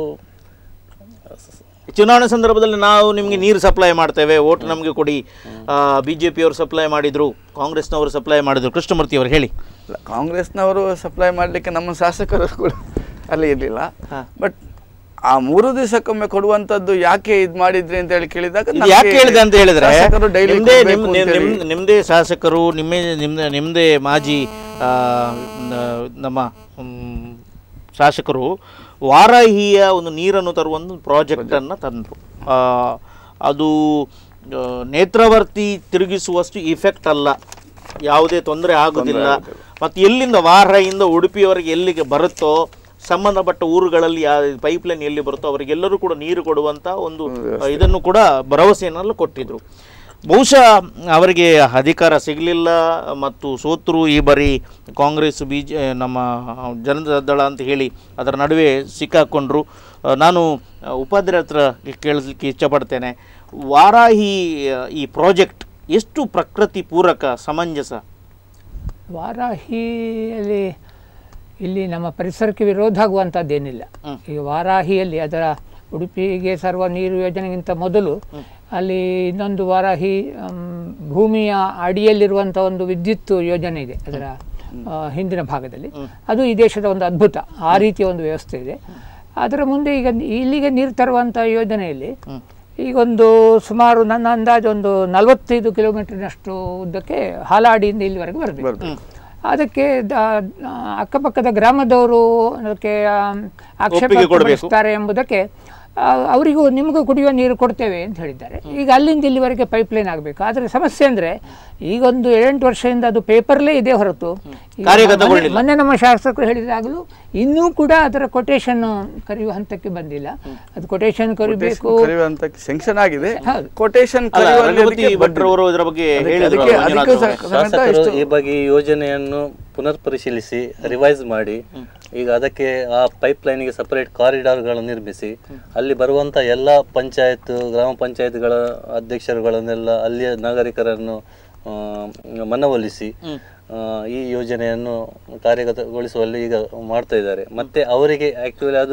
ಚುನಾವಣೆ ಸಂದರ್ಭದಲ್ಲಿ ನಾವು ನಿಮಗೆ ನೀರು ಸಪ್ಲೈ ಮಾಡ್ತೇವೆ ಓಟ್ ನಮಗೆ ಕೊಡಿ ಬಿ ಜೆ ಪಿಯವರು ಸಪ್ಲೈ ಮಾಡಿದರು ಕಾಂಗ್ರೆಸ್ನವರು ಸಪ್ಲೈ ಮಾಡಿದರು ಕೃಷ್ಣಮೂರ್ತಿ ಅವರು ಹೇಳಿ ಅಲ್ಲ, ಕಾಂಗ್ರೆಸ್ನವರು ಸಪ್ಲೈ ಮಾಡಲಿಕ್ಕೆ ನಮ್ಮ ಶಾಸಕರು ಕೂಡ ಅಲ್ಲಿ ಇರಲಿಲ್ಲ ಬಟ್ ಆ ಮೂರು ದಿವಸಕ್ಕೊಮ್ಮೆ ಕೊಡುವಂತದ್ದು ಯಾಕೆ ಇದು ಮಾಡಿದ್ರಿ ಅಂತ ಹೇಳಿ ಕೇಳಿದಾಗ ಇದು ನಮ್ಗೆ ಯಾಕೆ ಹೇಳಿದೆ ಅಂತ ಹೇಳಿದ್ರೆ ಶಾಸಕರು daily ನಿಮ್ದೇ ಕೊಡ್ಬೇಕು ನಿಮ್- ಅಂತ ನಿಮ್- ಹೇಳಿ. ನಿಮ್ದೇ ಶಾಸಕರು ನಿಮ್ಮೇ ನಿಮ್ದೇ ನಿಮ್ಮದೇ ಮಾಜಿ ಆ, ನ- ನಮ್ಮ ಮ್, ಶಾಸಕರು ವಾರಾಹಿಯ ಒಂದು ನೀರನ್ನು ತರುವ ಒಂದು ಪ್ರಾಜೆಕ್ಟನ್ನು ತಂದರು ಅದು ಆ, ನೇತ್ರಾವರ್ತಿ ತಿರುಗಿಸುವಷ್ಟು ಇಫೆಕ್ಟ್ ಅಲ್ಲ ಯಾವುದೇ ತೊಂದರೆ ಆಗೋದಿಲ್ಲ ಮತ್ತು ಎಲ್ಲಿಂದ ವಾರಾಹಿಯಿಂದ ಉಡುಪಿಯವರೆಗೆ ಎಲ್ಲಿಗೆ ಬರುತ್ತೋ ಸಂಬಂಧಪಟ್ಟ ಊರುಗಳಲ್ಲಿ ಯಾ ಪೈಪ್ಲೈನ್ ಎಲ್ಲಿ ಬರುತ್ತೋ ಅವರಿಗೆಲ್ಲರೂ ಕೂಡ ನೀರು ಕೊಡುವಂಥ ಒಂದು ಆ, ಇದನ್ನು ಕೂಡ ಭರವಸೆಯನ್ನೆಲ್ಲ ಕೊಟ್ಟಿದ್ರು ಬಹುಶಃ ಅವರಿಗೆ ಅಧಿಕಾರ ಸಿಗಲಿಲ್ಲ ಮತ್ತು ಸೋತರು ಈ ಬಾರಿ ಕಾಂಗ್ರೆಸ್ ಬಿ ಜೆ ನಮ್ಮ ಜನತಾ ದಳ ಅಂತ ಹೇಳಿ ಅದರ ನಡುವೆ ಸಿಕ್ಕಾಕೊಂಡ್ರು ಆ, ನಾನು ಆ, ಉಪಾಧ್ಯರ ಹತ್ರ ಕೇಳಿಸ್ಲಿಕ್ಕೆ ಇಷ್ಟಪಡ್ತೇನೆ ವಾರಾಹಿ ಆ, ಈ ಪ್ರಾಜೆಕ್ಟ್ ಎಷ್ಟು ಪ್ರಕೃತಿ ಪೂರಕ ಸಮಂಜಸ ವಾರಾಹಿಯಲ್ಲಿ ಇಲ್ಲಿ ನಮ್ಮ ಪರಿಸರಕ್ಕೆ ವಿರೋಧ ಆಗುವಂಥದ್ದೇನಿಲ್ಲ ಈಗ ವಾರಾಹಿಯಲ್ಲಿ ಅದರ ಉಡುಪಿಗೆ ಸರ್ವ ನೀರು ಯೋಜನೆಗಿಂತ ಮೊದಲು ಅಲ್ಲಿ ಇನ್ನೊಂದು ವಾರಾಹಿ ಮ್, ಭೂಮಿಯ ಅಡಿಯಲ್ಲಿರುವಂಥ ಒಂದು ವಿದ್ಯುತ್ ಯೋಜನೆ ಇದೆ ಅದರ ಆ, ಹಿಂದಿನ ಭಾಗದಲ್ಲಿ ಅದು ಈ ದೇಶದ ಒಂದು ಅದ್ಭುತ ಆ ರೀತಿಯ ಒಂದು ವ್ಯವಸ್ಥೆ ಇದೆ ಅದರ ಮುಂದೆ ಈಗ ಇಲ್ಲಿಗೆ ನೀರು ತರುವಂಥ ಯೋಜನೆಯಲ್ಲಿ ಈಗೊಂದು ಸುಮಾರು ನನ್ನ ಅಂದಾಜು ಒಂದು ನಲವತ್ತೈದು ಕಿಲೋಮೀಟರ್ನಷ್ಟು ಉದ್ದಕ್ಕೆ ಹಾಲಾಡಿಯಿಂದ ಇಲ್ಲಿವರೆಗೆ ಬರಬೇಕು ಅದಕ್ಕೆ ದ- ಅಕ್ಕಪಕ್ಕದ ಗ್ರಾಮದವರು ಅದಕ್ಕೆ ಆಮ್, ಆಕ್ಷೇಪ ಒಪ್ಪಿಗೆ ಕೊಡ್ಬೇಕು. ವ್ಯಕ್ತಪಡಿಸ್ತಾರೆ ಎಂಬುದಕ್ಕೆ ಆ, ಅವರಿಗೂ ನಿಮಗೂ ಕುಡಿಯುವ ನೀರು ಕೊಡ್ತೇವೆ ಅಂತ ಹೇಳಿದ್ದಾರೆ ಈಗ ಅಲ್ಲಿಂದ ಇಲ್ಲಿವರೆಗೆ ಪೈಪ್ಲೈನ್ ಆಗಬೇಕು ಆದರೆ ಸಮಸ್ಯೆ ಅಂದರೆ ಈಗೊಂದು ಏಳೆಂಟು ವರ್ಷದಿಂದ ಅದು ಪೇಪರ್ಲೇ ಇದೆ ಹೊರತು ಈಗ ಕಾರ್ಯಗತಗೊಳ್ಳಿಲ್ಲ. ಮೊನ್ನೆ ನಮ್ಮ ಶಾಸಕರು ಹೇಳಿದಾಗಲೂ ಇನ್ನೂ ಕೂಡ ಅದರ ಕೊಟೇಶನ್ ಕರೆಯುವ ಹಂತಕ್ಕೆ ಬಂದಿಲ್ಲ ಅದು ಕೊಟೇಶನ್ ಕರಿಬೇಕು ಕರೆಯುವಂತ ಸೆಂಕ್ಷನ್ ಆಗಿದೆ ಹೌದು. ಕೊಟೇಶನ್ ಅಲ್ಲ ರಘುಪತಿ ಭಟ್ರವರು ಇದರ ಬಗ್ಗೆ ಹೇಳಿದ್ರು ಅದಕ್ಕೆ ಮಂಜುನಾಥ್ ಅದಕ್ಕೂ ಅವರೇ. ಸಹ- ಸಮೇತ ಶಾಸಕರು ಇಷ್ಟು ಈ ಬಗ್ಗೆ ಈ ಯೋಜನೆಯನ್ನು ಪುನರ್ ಪರಿಶೀಲಿಸಿ ರಿವೈಸ್ ಮಾಡಿ ಈಗ ಅದಕ್ಕೆ ಆ ಪೈಪ್ ಲೈನ್ಗೆ ಸಪರೇಟ್ ಕಾರಿಡಾರ್ಗಳನ್ನು ನಿರ್ಮಿಸಿ ಅಲ್ಲಿ ಬರುವಂತ ಎಲ್ಲ ಪಂಚಾಯತ್ ಗ್ರಾಮ ಪಂಚಾಯತ್ಗಳ ಅಧ್ಯಕ್ಷರುಗಳನ್ನೆಲ್ಲ ಅಲ್ಲಿಯ ನಾಗರಿಕರನ್ನು ಆ, ಮನವೊಲಿಸಿ ಆ, ಈ ಯೋಜನೆಯನ್ನು ಕಾರ್ಯಗತಗೊಳಿಸುವಲ್ಲಿ ಈಗ ಮಾಡ್ತಾ ಇದ್ದಾರೆ ಮತ್ತೆ ಅವರಿಗೆ ಆಕ್ಚುಲಿ ಅದು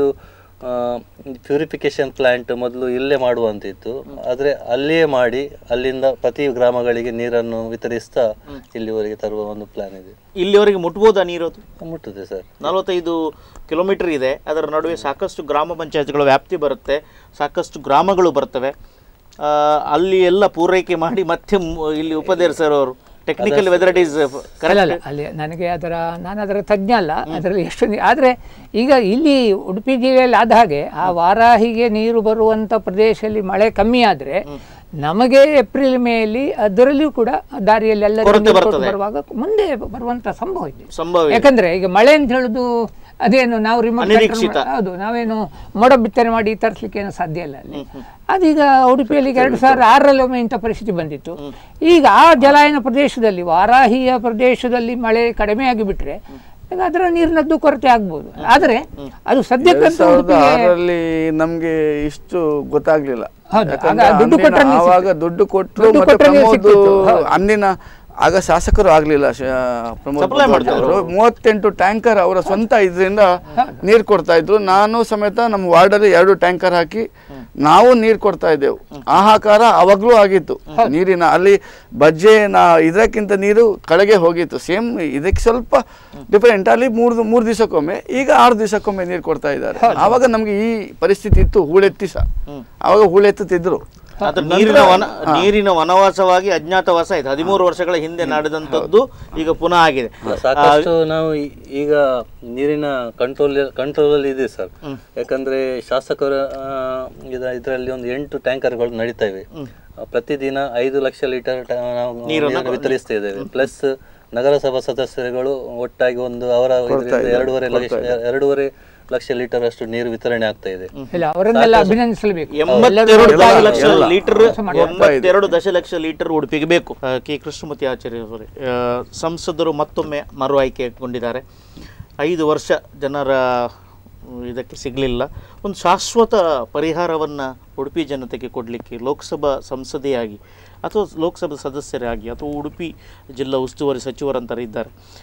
ಪ್ಯೂರಿಫಿಕೇಶನ್ ಪ್ಲಾಂಟ್ ಮೊದಲು ಇಲ್ಲೇ ಮಾಡುವಂತಿತ್ತು ಆದರೆ ಅಲ್ಲಿಯೇ ಮಾಡಿ ಅಲ್ಲಿಂದ ಪ್ರತಿ ಗ್ರಾಮಗಳಿಗೆ ನೀರನ್ನು ವಿತರಿಸ್ತಾ ಇಲ್ಲಿವರೆಗೆ ತರುವ ಒಂದು ಪ್ಲಾನ್ ಇದೆ ಇಲ್ಲಿವರೆಗೆ ಮುಟ್ಬೋದಾ ನೀರು ಅದು ಮುಟ್ಟುತ್ತೆ ಸರ್ ನಲವತ್ತೈದು ಕಿಲೋಮೀಟರ್ ಇದೆ ಅದರ ನಡುವೆ ಸಾಕಷ್ಟು ಗ್ರಾಮ ಪಂಚಾಯತ್ಗಳ ವ್ಯಾಪ್ತಿ ಬರುತ್ತೆ ಸಾಕಷ್ಟು ಗ್ರಾಮಗಳು ಬರ್ತವೆ ಆ, ಅಲ್ಲಿ ಎಲ್ಲ ಪೂರೈಕೆ ಮಾಡಿ ಮತ್ತೆ ಮು- ಇಲ್ಲಿ ಉಪದೇರ್ ಸರ್ ಅವರು ಟೆಕ್ನಿಕಲ್ ವೆದರ್ ಇಟ್ ಈಸ್ ಅಲ್ಲ ಅಲ್ಲ ಅಲ್ಲಿ ನನಗೆ ಅದರ ನಾನು ಅದರ ತಜ್ಞ ಅಲ್ಲ ಅದರಲ್ಲಿ ಎಷ್ಟು ನೀ- ಆದರೆ ಈಗ ಇಲ್ಲಿ ಉಡುಪಿ ಜಿಲ್ಲೆಯಲ್ಲಿ ಆದ ಹಾಗೆ ಆ ವಾರಾಹಿಗೆ ನೀರು ಬರುವಂಥ ಪ್ರದೇಶದಲ್ಲಿ ಮಳೆ ಕಮ್ಮಿ ಆದರೆ ನಮಗೆ ಏಪ್ರಿಲ್ ಮೇಯಲ್ಲಿ ಅದರಲ್ಲಿಯೂ ಕೂಡ ದಾರಿಯಲ್ಲಿ ಎಲ್ಲ ಕೊರತೆ ನೀರು ಕೊಟ್ಟು ಬರ್ತದೆ. ಬರುವಾಗ ಮುಂದೆ ಬರುವಂಥ ಸಂಭವ ಇದೆ ಸಂಭವ ಇದೆ. ಯಾಕಂದ್ರೆ ಈಗ ಮಳೆ ಅಂತ ಹೇಳುದು ಅದೇನು ನಾವು remote control ಅನಿರೀಕ್ಷಿತ. ಮಾ- ಹೌದು ನಾವೇನು ಮೋಡ ಬಿತ್ತನೆ ಮಾಡಿ ತರಿಸ್ಲಿಕ್ಕೆ ಏನು ಸಾಧ್ಯ ಇಲ್ಲ ಅಲ್ಲಿ ಅದೀಗ ಉಡುಪಿಯಲ್ಲಿ ಈಗ ಎರಡು ಸಾವಿರದ ಆರರಲ್ಲಿ ಒಮ್ಮೆ ಇಂಥ ಪರಿಸ್ಥಿತಿ ಬಂದಿತ್ತು ಈಗ ಆ ಜಲಾಯನ ಪ್ರದೇಶದಲ್ಲಿ ವಾರಾಹಿಯ ಪ್ರದೇಶದಲ್ಲಿ ಮಳೆ ಕಡಿಮೆ ಆಗಿಬಿಟ್ರೆ ಈಗ ಅದರ ನೀರಿನದ್ದು ಕೊರತೆ ಆಗ್ಬೋದು ಆದರೆ ಅದು ಎರಡ್ ಸದ್ಯಕ್ಕಂತೂ ಸಾವಿರದ ಉಡುಪಿಗೆ ಆರರಲ್ಲಿ ನಮ್ಗೆ ಇಷ್ಟು ಗೊತ್ತಾಗ್ಲಿಲ್ಲ ಹೌದು, ಯಾಕಂದ್ರೆ ಆಗ ದುಡ್ಡು ಅಂದಿನ- ಕೊಟ್ರೆ ಆವಾಗ ದುಡ್ಡು ಕೊಟ್ಟರು ದುಡ್ಡು ಮತ್ತೆ ಕೊಟ್ರೆ ಪ್ರಮೋದ್ ಸಿಕ್ತಿತ್ತು, ಹೌದು. ಅಂದಿನ ಆಗ ಶಾಸಕರು ಆಗ್ಲಿಲ್ಲ ಶ- ಪ್ರಮೋದ್ Supply ಮುಖರ್ಜಿ ಮಾಡ್ತಾ ಅವರು ಮೂವತ್ತೆಂಟು ಟ್ಯಾಂಕರ್ ಅವರ ಸ್ವಂತ ಇದರಿಂದ ನೀರು ಕೊಡ್ತಾ ಇದ್ರು ನಾನು ಸಮೇತ ನಮ್ಮ ವಾರ್ಡಲ್ಲಿ ಎರಡು ಟ್ಯಾಂಕರ್ ಹಾಕಿ ನಾವು ನೀರು ಕೊಡ್ತಾ ಇದ್ದೆವು ಹಾಹಾಕಾರ ಅವಾಗ್ಲೂ ಆಗಿತ್ತು ನೀರಿನ ಅಲ್ಲಿ ಬಜ್ಜೆ ನಾ ಇದಕ್ಕಿಂತ ನೀರು ಕೆಳಗೆ ಹೋಗಿತ್ತು ಸೇಮ್ ಇದಕ್ಕೆ ಸ್ವಲ್ಪ ಡಿಫರೆಂಟ್ ಅಲ್ಲಿ ಮೂರು ಮೂರು ದಿವಸಕ್ಕೊಮ್ಮೆ ಈಗ ಆರು ದಿವಸಕ್ಕೊಮ್ಮೆ ನೀರು ಕೊಡ್ತಾ ಇದ್ದಾರೆ ಆವಾಗ ನಮ್ಗೆ ಈ ಪರಿಸ್ಥಿತಿ ಇತ್ತು ಹೂಳೆತ್ತಿ ಸಹ ಆವಾಗ ಹೂಳೆತ್ತುತ್ತಿದ್ರು ಅದ್ರ ನೀರಿನ ವನ ನೀರಿನ ವನವಾಸವಾಗಿ ಅಜ್ಞಾತವಾಸ ಆಯ್ತು ಹದಿಮೂರು ವರ್ಷಗಳ ಹಿಂದೆ ನಡೆದಂಥದ್ದು ಈಗ ಪುನಃ ಆಗಿದೆ ಸಾಕಷ್ಟು ನಾವು ಈ- ಈಗ ನೀರಿನ ಕಂಟ್ರೋಲ್ ಕಂಟ್ರೋಲ್ ಅಲ್ಲಿ ಇದೆ ಸರ್ ಯಾಕಂದ್ರೆ ಶಾಸಕರ ಆ, ಇದ- ಇದರಲ್ಲಿ ಒಂದು ಎಂಟು ಟ್ಯಾಂಕರ್ಗಳು ನಡೀತಾ ಇವೆ ಆ, ಪ್ರತಿದಿನ ಐದು ಲಕ್ಷ ಲೀಟರ್ ಟ- ನಾವು ನೀರನ್ನು ವಿತರಿಸ್ತಾ ಇದ್ದೇವೆ ಪ್ಲಸ್ ನಗರಸಭಾ ಸದಸ್ಯರುಗಳು ಒಟ್ಟಾಗಿ ಒಂದು ಅವರ ಇದರಿಂದ ಎರಡೂವರೆ ಲಕ್ಷ ಎರಡೂವರೆ ಲಕ್ಷ ಲೀಟರ್ ಅಷ್ಟು ನೀರು ವಿತರಣೆ ಆಗ್ತಾ ಇದೆ ಇಲ್ಲ ಅವರನ್ನೆಲ್ಲ ಅಭಿನಂದಿಸಲೇಬೇಕು ಎಂಬತ್ತೆರಡು ಎಲ್ಲ- ಲಕ್ಷ ಎಲ್ಲ. ಲೀಟರ್ ಎಂಬತ್ತೆರಡು ದಶಲಕ್ಷ ಲೀಟರ್ ಉಡುಪಿಗೆ ಬೇಕು ಆ, ಕೆ ಕೃಷ್ಣಮೂರ್ತಿ ಆಚಾರ್ಯ ಅವರೇ ಆ, ಸಂಸದರು ಮತ್ತೊಮ್ಮೆ ಮರು ಆಯ್ಕೆಗೊಂಡಿದ್ದಾರೆ ಐದು ವರ್ಷ ಜನರ ಉಮ್, ಇದಕ್ಕೆ ಸಿಗಲಿಲ್ಲ ಒಂದು ಶಾಶ್ವತ ಪರಿಹಾರವನ್ನು ಉಡುಪಿ ಜನತೆಗೆ ಕೊಡಲಿಕ್ಕೆ ಲೋಕಸಭಾ ಸಂಸದೆಯಾಗಿ ಅಥವಾ ಲೋಕಸಭಾ ಸದಸ್ಯರಾಗಿ ಅಥವಾ ಉಡುಪಿ ಜಿಲ್ಲಾ ಉಸ್ತುವಾರಿ ಸಚಿವರಂತಾರೆ ಇದ್ದಾರೆ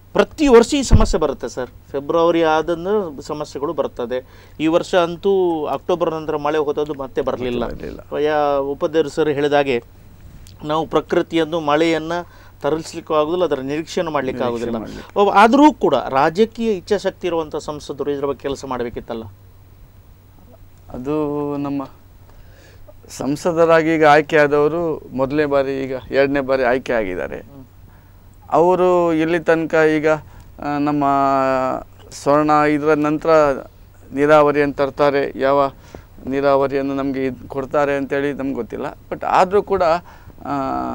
ಪ್ರತಿ ವರ್ಷ ಈ ಸಮಸ್ಯೆ ಬರುತ್ತೆ ಸರ್ ಫೆಬ್ರವರಿ ಆದಂದ್ರೆ ಸಮಸ್ಯೆಗಳು ಬರ್ತದೆ ಈ ವರ್ಷ ಅಂತೂ ಅಕ್ಟೋಬರ್ ನಂತರ ಮಳೆ ಹೋದದ್ದು ಮತ್ತೆ ಬರಲಿಲ್ಲ ಬರ್ಲಿಲ್ಲ. ಯಾ ಉಪಾಧ್ಯಕ್ಷರು ಸರ್ ಹೇಳಿದಾಗೆ ನಾವು ಪ್ರಕೃತಿಯನ್ನು ಮಳೆಯನ್ನು ತರಿಸ್ಲಿಕ್ಕೂ ಆಗೋದಿಲ್ಲ ಅದರ ನಿರೀಕ್ಷೆಯನ್ನು ಮಾಡಲಿಕ್ಕೆ ಆಗೋದಿಲ್ಲ ಒಬ್ಬ- ಆದರೂ ಕೂಡ ರಾಜಕೀಯ ಇಚ್ಛಾಶಕ್ತಿ ಇರುವಂಥ ಸಂಸದರು ಇದರ ಬಗ್ಗೆ ಕೆಲಸ ಮಾಡಬೇಕಿತ್ತಲ್ಲ ಅದು ನಮ್ಮ ಸಂಸದರಾಗಿ ಈಗ ಆಯ್ಕೆಯಾದವರು ಮೊದಲನೇ ಬಾರಿ ಈಗ ಎರಡನೇ ಬಾರಿ ಆಯ್ಕೆ ಆಗಿದ್ದಾರೆ ಅವರು ಇಲ್ಲಿ ತನಕ ಈಗ ಆ, ನಮ್ಮ ಸ್ವರ್ಣ ಇದರ ನಂತರ ನೀರಾವರಿಯನ್ನು ತರ್ತಾರೆ ಯಾವ ನೀರಾವರಿಯನ್ನು ನಮಗೆ ಇದು ಕೊಡ್ತಾರೆ ಅಂತೇಳಿ ನಮ್ಗೆ ಗೊತ್ತಿಲ್ಲ ಬಟ್ ಆದರೂ ಕೂಡ ಆ,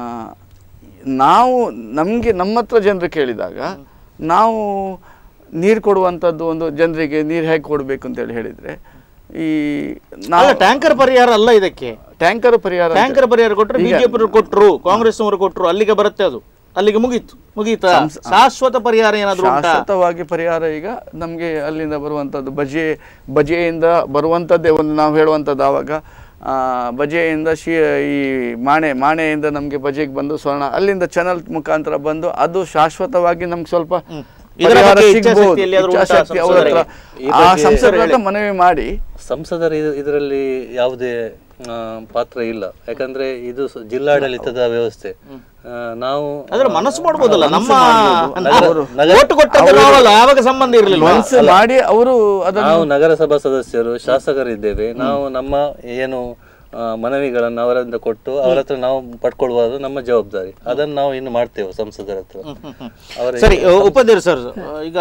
ನಾವು ನಮಗೆ ನಮ್ಮ ಹತ್ರ ಜನರು ಕೇಳಿದಾಗ ನಾವು ನೀರು ಕೊಡುವಂಥದ್ದು ಒಂದು ಜನರಿಗೆ ನೀರು ಹೇಗೆ ಕೊಡಬೇಕು ಅಂತೇಳಿ ಹೇಳಿದರೆ ಈ ಅಲ್ಲ ನಾವು ಟ್ಯಾಂಕರ್ ಪರಿಹಾರ ಅಲ್ಲ ಇದಕ್ಕೆ ಟ್ಯಾಂಕರ್ ಪರಿಹಾರ ಅಂತ- ಟ್ಯಾಂಕರ್ ಪರಿಹಾರ ಕೊಟ್ಟರು ಈಗ- ಬಿಜೆಪಿ ಕೊಟ್ಟರು ಕಾಂಗ್ರೆಸ್ ಅವರು ಕೊಟ್ಟರು ಅಲ್ಲಿಗೆ ಬರುತ್ತೆ ಅದು ಅಲ್ಲಿಗೆ ಮುಗೀತು ಮುಗೀತಾ ಶಾಶ್ವತ ಪರಿಹಾರ ಏನಾದ್ರು ಉಂಟಾ ಶಾಶ್ವತವಾಗಿ ಪರಿಹಾರ ಈಗ ನಮಗೆ ಅಲ್ಲಿಂದ ಬರುವಂಥದ್ದು ಬಜೆ ಬಜೆಯಿಂದ ಬರುವಂಥದ್ದೇ ಒಂದು ನಾವು ಹೇಳುವಂಥದ್ದು ಆವಾಗ ಆ, ಬಜೆಯಿಂದ ಶಿ ಈ ಮಾಣೆ ಮಾಣೆಯಿಂದ ನಮಗೆ ಬಜೆಗೆ ಬಂದು ಸ್ವರ್ಣ ಅಲ್ಲಿಂದ ಚಾನಲ್ ಮುಖಾಂತರ ಬಂದು ಅದು ಶಾಶ್ವತವಾಗಿ ನಮ್ಗೆ ಸ್ವಲ್ಪ ಇದರ ಪರಿಹಾರ ಬಗ್ಗೆ ಸಿಗ್ಬೋದು. ಇಚ್ಛಾಶಕ್ತಿ ಎಲ್ಲಿಯಾದ್ರೂ ಉಂಟಾ ಇಚ್ಛಾಶಕ್ತಿ ಅವ್ರ ಹತ್ರ ಈ ಆ ಬಗ್ಗೆ ಸಂಸದರ ಹತ್ರ ಮನವಿ ಮಾಡಿ ಸಂಸದರ ಇದರಲ್ಲಿ ಯಾವುದೇ ಆ, ಪಾತ್ರ ಇಲ್ಲ ಯಾಕಂದ್ರೆ ಇದು ಸ- ಜಿಲ್ಲಾಡಳಿತದ ವ್ಯವಸ್ಥೆ ಆ, ನಾವು ಅದ್ರ ಮನಸ್ಸು ಮಾಡ್ಬೋದಲ್ಲ ನಮ್ಮ ನಗರ- ನಗರ- ಓಟು ಕೊಟ್ಟದ್ದು ನಾವಲ್ಲ ಆವಾಗ ಸಂಬಂಧ ಇರಲಿಲ್ಲ ಮನಸ್ಸು ಮಾಡಿ ಅವರು ಅದನ್ನು ನಾವು ನಗರಸಭಾ ಸದಸ್ಯರು ಶಾಸಕರಿದ್ದೇವೆ ನಾವು ನಮ್ಮ ಏನು ಆ, ಮನವಿಗಳನ್ನು ಅವರಿಂದ ಕೊಟ್ಟು ಅವರ ಹತ್ರ ನಾವು ಪಡ್ಕೊಳ್ಬೋದು ನಮ್ಮ ಜವಾಬ್ದಾರಿ ಅದನ್ನು ನಾವು ಇನ್ನು ಮಾಡ್ತೇವೆ ಸಂಸದರ ಹತ್ರ ಅವರ ಸರಿ ಉಪಾಧ್ಯಕ್ಷ ಸರ್ ಈಗ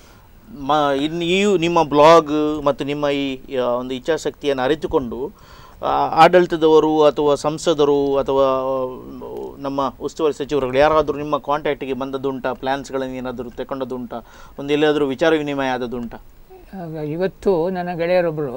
ಮ ಇನ್ನು ಈ ನಿಮ್ಮ ಬ್ಲಾಗ್ ಮತ್ತು ನಿಮ್ಮ ಈ ಆ, ಒಂದು ಇಚ್ಛಾಶಕ್ತಿಯನ್ನು ಅರಿತುಕೊಂಡು ಆ, ಆಡಳಿತದವರು ಅಥವಾ ಸಂಸದರು ಅಥವಾ ಆ, ನಮ್ಮ ಉಸ್ತುವಾರಿ ಸಚಿವರುಗಳು ಯಾರಾದರೂ ನಿಮ್ಮ ಕಾಂಟ್ಯಾಕ್ಟಿಗೆ ಬಂದದ್ದುಂಟಾ ಪ್ಲ್ಯಾನ್ಸ್ಗಳನ್ನು ಏನಾದರೂ ತಗೊಂಡದ್ದುಂಟಾ ಒಂದು ಎಲ್ಲಾದರೂ ವಿಚಾರ ವಿನಿಮಯ ಆದದ್ದುಂಟಾ ಆಗ ಇವತ್ತು ನನ್ನ ಗೆಳೆಯರೊಬ್ಬರು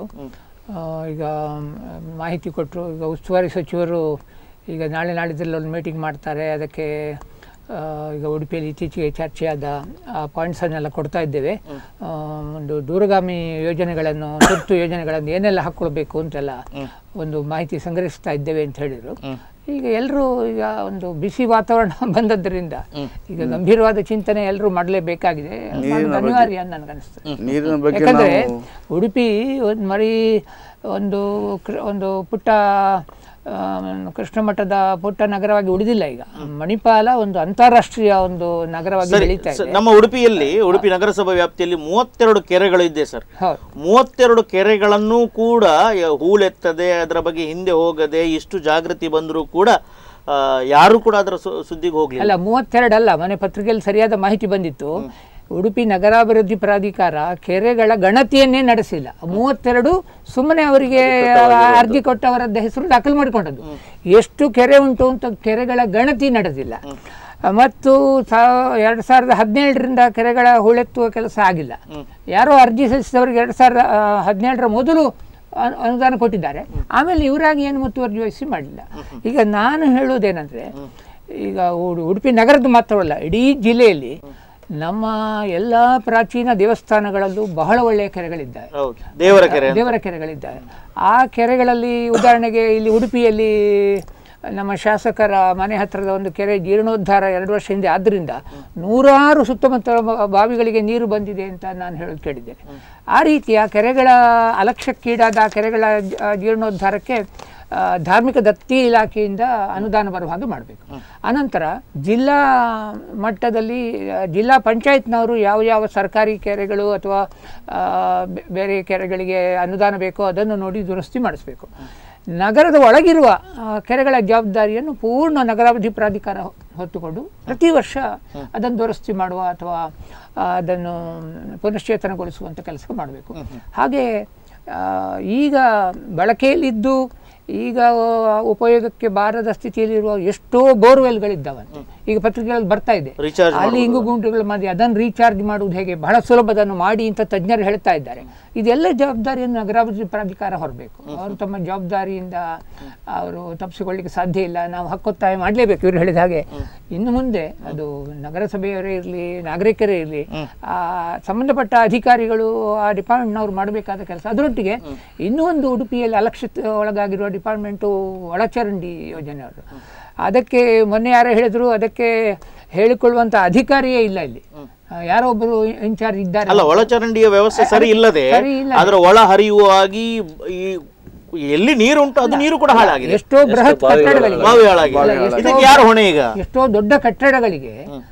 ಈಗ ಮ್, ಮಾಹಿತಿ ಕೊಟ್ಟರು ಈಗ ಉಸ್ತುವಾರಿ ಸಚಿವರು ಈಗ ನಾಳೆ ನಾಳಿದ್ರಲ್ಲಿ ಒಂದು ಮೀಟಿಂಗ್ ಮಾಡ್ತಾರೆ ಅದಕ್ಕೆ ಆ, ಈಗ ಉಡುಪಿಯಲ್ಲಿ ಇತ್ತೀಚೆಗೆ ಚರ್ಚೆಯಾದ ಆ ಪಾಯಿಂಟ್ಸನ್ನೆಲ್ಲ ಕೊಡ್ತಾ ಇದ್ದೇವೆ ಆ, ಒಂದು ದೂರಗಾಮಿ ಯೋಜನೆಗಳನ್ನು ತುರ್ತು ಯೋಜನೆಗಳನ್ನು ಏನೆಲ್ಲ ಹಾಕ್ಕೊಳ್ಬೇಕು ಅಂತೆಲ್ಲ ಒಂದು ಮಾಹಿತಿ ಸಂಗ್ರಹಿಸ್ತಾ ಇದ್ದೇವೆ ಅಂತ ಹೇಳಿದರು ಈಗ ಎಲ್ಲರೂ ಈಗ ಒಂದು ಬಿಸಿ ವಾತಾವರಣ ಬಂದದ್ದರಿಂದ ಈಗ ಗಂಭೀರವಾದ ಚಿಂತನೆ ಎಲ್ಲರೂ ಮಾಡಲೇಬೇಕಾಗಿದೆ ಮಾಡೋದು ಅನಿವಾರ್ಯ ಅಂತ ನನಗನ್ನಿಸ್ತದೆ ನೀರಿನ ಬಗ್ಗೆ ಯಾಕಂದ್ರೆ ನಾವು ಉಡುಪಿ ಒಂದು ಮರಿ ಒಂದು ಕೃ- ಒಂದು ಪುಟ್ಟ ಆ, ಕೃಷ್ಣ ಮಠದ ಪುಟ್ಟ ನಗರವಾಗಿ ಉಳಿದಿಲ್ಲ ಈಗ ಮಣಿಪಾಲ ಒಂದು ಅಂತಾರಾಷ್ಟ್ರೀಯ ಒಂದು ನಗರವಾಗಿ ಸರಿ ಬೆಳೀತಾ ಸ- ಇದೆ ನಮ್ಮ ಉಡುಪಿಯಲ್ಲಿ ಉಡುಪಿ ನಗರಸಭಾ ವ್ಯಾಪ್ತಿಯಲ್ಲಿ ಮೂವತ್ತೆರಡು ಕೆರೆಗಳು ಇದೆ ಸರ್ ಹೌದು ಮೂವತ್ತೆರಡು ಕೆರೆಗಳನ್ನು ಕೂಡ ಯ- ಹೂಳೆತ್ತದೆ ಅದರ ಬಗ್ಗೆ ಹಿಂದೆ ಹೋಗದೆ ಇಷ್ಟು ಜಾಗೃತಿ ಬಂದರೂ ಕೂಡ ಆ, ಯಾರು ಕೂಡ ಅದರ ಸು- ಸುದ್ದಿಗೆ ಹೋಗ್ಲಿಲ್ಲ ಅಲ್ಲ ಮೂವತ್ತೆರಡು ಅಲ್ಲ ಮನೆ ಪತ್ರಿಕೆಯಲ್ಲಿ ಸರಿಯಾದ ಮಾಹಿತಿ ಬಂದಿತ್ತು ಉಡುಪಿ ನಗರಾಭಿವೃದ್ಧಿ ಪ್ರಾಧಿಕಾರ ಕೆರೆಗಳ ಗಣತಿಯನ್ನೇ ನಡೆಸಿಲ್ಲ ಮೂವತ್ತೆರಡು ಸುಮ್ಮನೆ ಅವರಿಗೆ ಅರ್ಜಿ ಕೊಟ್ಟವರದ್ದು ಹೆಸರು ದಾಖಲು ಮಾಡಿಕೊಂಡದ್ದು ಎಷ್ಟು ಕೆರೆ ಉಂಟು ಅಂತ ಕೆರೆಗಳ ಗಣತಿ ನಡೆದಿಲ್ಲ ಮತ್ತು ಸಾ- ಎರಡು ಸಾವಿರದ ಹದಿನೇಳರಿಂದ ಕೆರೆಗಳ ಹೂಳೆತ್ತುವ ಕೆಲಸ ಆಗಿಲ್ಲ ಯಾರೋ ಅರ್ಜಿ ಸಲ್ಲಿಸಿದವರಿಗೆ ಎರಡು ಸಾವಿರದ ಆ, ಹದಿನೇಳರ ಮೊದಲು ಅನು- ಅನುದಾನ ಕೊಟ್ಟಿದ್ದಾರೆ ಆಮೇಲೆ ಇವರಾಗಿ ಏನು ಮುತುವರ್ಜಿ ವಹಿಸಿ ಮಾಡಲಿಲ್ಲ ಈಗ ನಾನು ಹೇಳೋದೇನೆಂದರೆ ಈಗ ಉಡು- ಉಡುಪಿ ನಗರದ ಮಾತ್ರವಲ್ಲ ಇಡೀ ಜಿಲ್ಲೆಯಲ್ಲಿ ನಮ್ಮ ಎಲ್ಲ ಪ್ರಾಚೀನ ದೇವಸ್ಥಾನಗಳಲ್ಲೂ ಬಹಳ ಒಳ್ಳೆಯ ಕೆರೆಗಳಿದ್ದಾವೆ ಹೌದು ದೇವರ ಕೆರೆ ಅಂತ. ದೇವರ ಕೆರೆಗಳಿದ್ದಾವೆ ಆ ಕೆರೆಗಳಲ್ಲಿ ಉದಾಹರಣೆಗೆ ಇಲ್ಲಿ ಉಡುಪಿಯಲ್ಲಿ ನಮ್ಮ ಶಾಸಕರ ಮನೆ ಹತ್ತಿರದ ಒಂದು ಕೆರೆ ಜೀರ್ಣೋದ್ಧಾರ ಎರಡು ವರ್ಷ ಹಿಂದೆ ಆದ್ದರಿಂದ ನೂರಾರು ಸುತ್ತಮುತ್ತ ಬ- ಬಾವಿಗಳಿಗೆ ನೀರು ಬಂದಿದೆ ಅಂತ ನಾನು ಹೇಳೋದು ಕೇಳಿದ್ದೇನೆ ಆ ರೀತಿಯ ಕೆರೆಗಳ ಅಲಕ್ಷ್ಯಕ್ಕೀಡಾದ ಆ ಕೆರೆಗಳ ಜ- ಜೀರ್ಣೋದ್ಧಾರಕ್ಕೆ ಆ, ಧಾರ್ಮಿಕ ದತ್ತಿ ಇಲಾಖೆಯಿಂದ ಅನುದಾನ ಬರುವ ಹಾಗೆ ಮಾಡಬೇಕು ಅನಂತರ ಜಿಲ್ಲಾ ಮಟ್ಟದಲ್ಲಿ ಆ, ಜಿಲ್ಲಾ ಪಂಚಾಯತ್ನವರು ಯಾವ ಯಾವ ಸರ್ಕಾರಿ ಕೆರೆಗಳು ಅಥವಾ ಆ, ಬೆ- ಬೇರೆ ಕೆರೆಗಳಿಗೆ ಅನುದಾನ ಬೇಕೋ ಅದನ್ನು ನೋಡಿ ದುರಸ್ತಿ ಮಾಡಿಸಬೇಕು ನಗರದ ಒಳಗಿರುವ ಆ, ಕೆರೆಗಳ ಜವಾಬ್ದಾರಿಯನ್ನು ಪೂರ್ಣ ನಗರಾಭಿವೃದ್ಧಿ ಪ್ರಾಧಿಕಾರ ಹೊ- ಹೊತ್ತುಕೊಂಡು ಪ್ರತಿ ವರ್ಷ ಅದನ್ನು ದುರಸ್ತಿ ಮಾಡುವ ಅಥವಾ ಆ, ಅದನ್ನು ಪುನಶ್ಚೇತನಗೊಳಿಸುವಂಥ ಕೆಲಸ ಮಾಡಬೇಕು ಹಾಗೆ ಆ, ಈಗ ಬಳಕೆಯಲ್ಲಿದ್ದು ಈಗ ಆ, ಉಪಯೋಗಕ್ಕೆ ಬಾರದ ಸ್ಥಿತಿಯಲ್ಲಿರುವ ಎಷ್ಟೋ ಬೋರ್ವೆಲ್ಗಳಿದ್ದಾವಂತೆ ಈಗ ಪತ್ರಿಕೆಗಳಲ್ಲಿ ಬರ್ತಾ ಇದೆ Recharge ಅಲ್ಲಿ ಇಂಗು ಗುಂಡುಗಳ ಮಧ್ಯೆ ಅದನ್ನು ರೀಚಾರ್ಜ್ ಮಾಡುವುದು ಹೇಗೆ ಬಹಳ ಸುಲಭದನ್ನು ಮಾಡಿ ಅಂತ ತಜ್ಞರು ಹೇಳ್ತಾ ಇದ್ದಾರೆ ಇದೆಲ್ಲ ಜವಾಬ್ದಾರಿಯನ್ನು ನಗರಾಭಿವೃದ್ಧಿ ಪ್ರಾಧಿಕಾರ ಹೊರಬೇಕು ಅವರು ತಮ್ಮ ಜವಾಬ್ದಾರಿಯಿಂದ ಅವರು ತಪ್ಪಿಸಿಕೊಳ್ಳಿಕ್ಕೆ ಸಾಧ್ಯ ಇಲ್ಲ ನಾವು ಹಕ್ಕೊತ್ತಾಯ ಮಾಡಲೇಬೇಕು ಇವರು ಹೇಳಿದ ಹಾಗೆ ಇನ್ನು ಮುಂದೆ ಅದು ನಗರಸಭೆಯವರೇ ಇರಲಿ ನಾಗರಿಕರೇ ಇರಲಿ ಆ ಸಂಬಂಧಪಟ್ಟ ಅಧಿಕಾರಿಗಳು ಆ ಡಿಪಾರ್ಟ್ಮೆಂಟ್ನವ್ರು ಮಾಡಬೇಕಾದ ಕೆಲಸ ಅದರೊಟ್ಟಿಗೆ ಇನ್ನೂ ಒಂದು ಉಡುಪಿಯಲ್ಲಿ ಅಲಕ್ಷಿತ ಒಳಗಾಗಿರುವ ಡಿಪಾರ್ಟ್ಮೆಂಟು ಒಳಚರಂಡಿ ಯೋಜನೆಯವರು ಅದಕ್ಕೆ ಮೊನ್ನೆ ಯಾರೋ ಹೇಳಿದ್ರು ಅದಕ್ಕೆ ಹೇಳಿಕೊಳ್ಳುವಂತ ಅಧಿಕಾರಿಯೇ ಇಲ್ಲ ಇಲ್ಲಿ ಆ, ಯಾರೋ ಒಬ್ಬರು ಇನ್ಚಾರ್ಜ್ ಇದ್ದಾರೆ ಅಲ್ಲ ಒಳಚರಂಡಿಯ ವ್ಯವಸ್ಥೆ ಸರಿ ಇಲ್ಲದೆ ಸರಿ ಇಲ್ಲ. ಅದರ ಒಳ ಹರಿಯುವಾಗಿ ಈ ಎಲ್ಲಿ ನೀರುಂಟು ಅದು ನೀರು ಕೂಡ ಹಾಳಾಗಿದೆ ಎಷ್ಟೋ ಬೃಹತ್ ಕಟ್ಟಡಗಳಿಗೆ ಬಾವಿ ಹಾಳಾಗಿದೆ ಅಲ್ಲ, ಎಷ್ಟೋ- ಇದಕ್ಕೆ ಯಾರು ಹೊಣೆ ಈಗ ಎಷ್ಟೋ ದೊಡ್ಡ ಕಟ್ಟಡಗಳಿಗೆ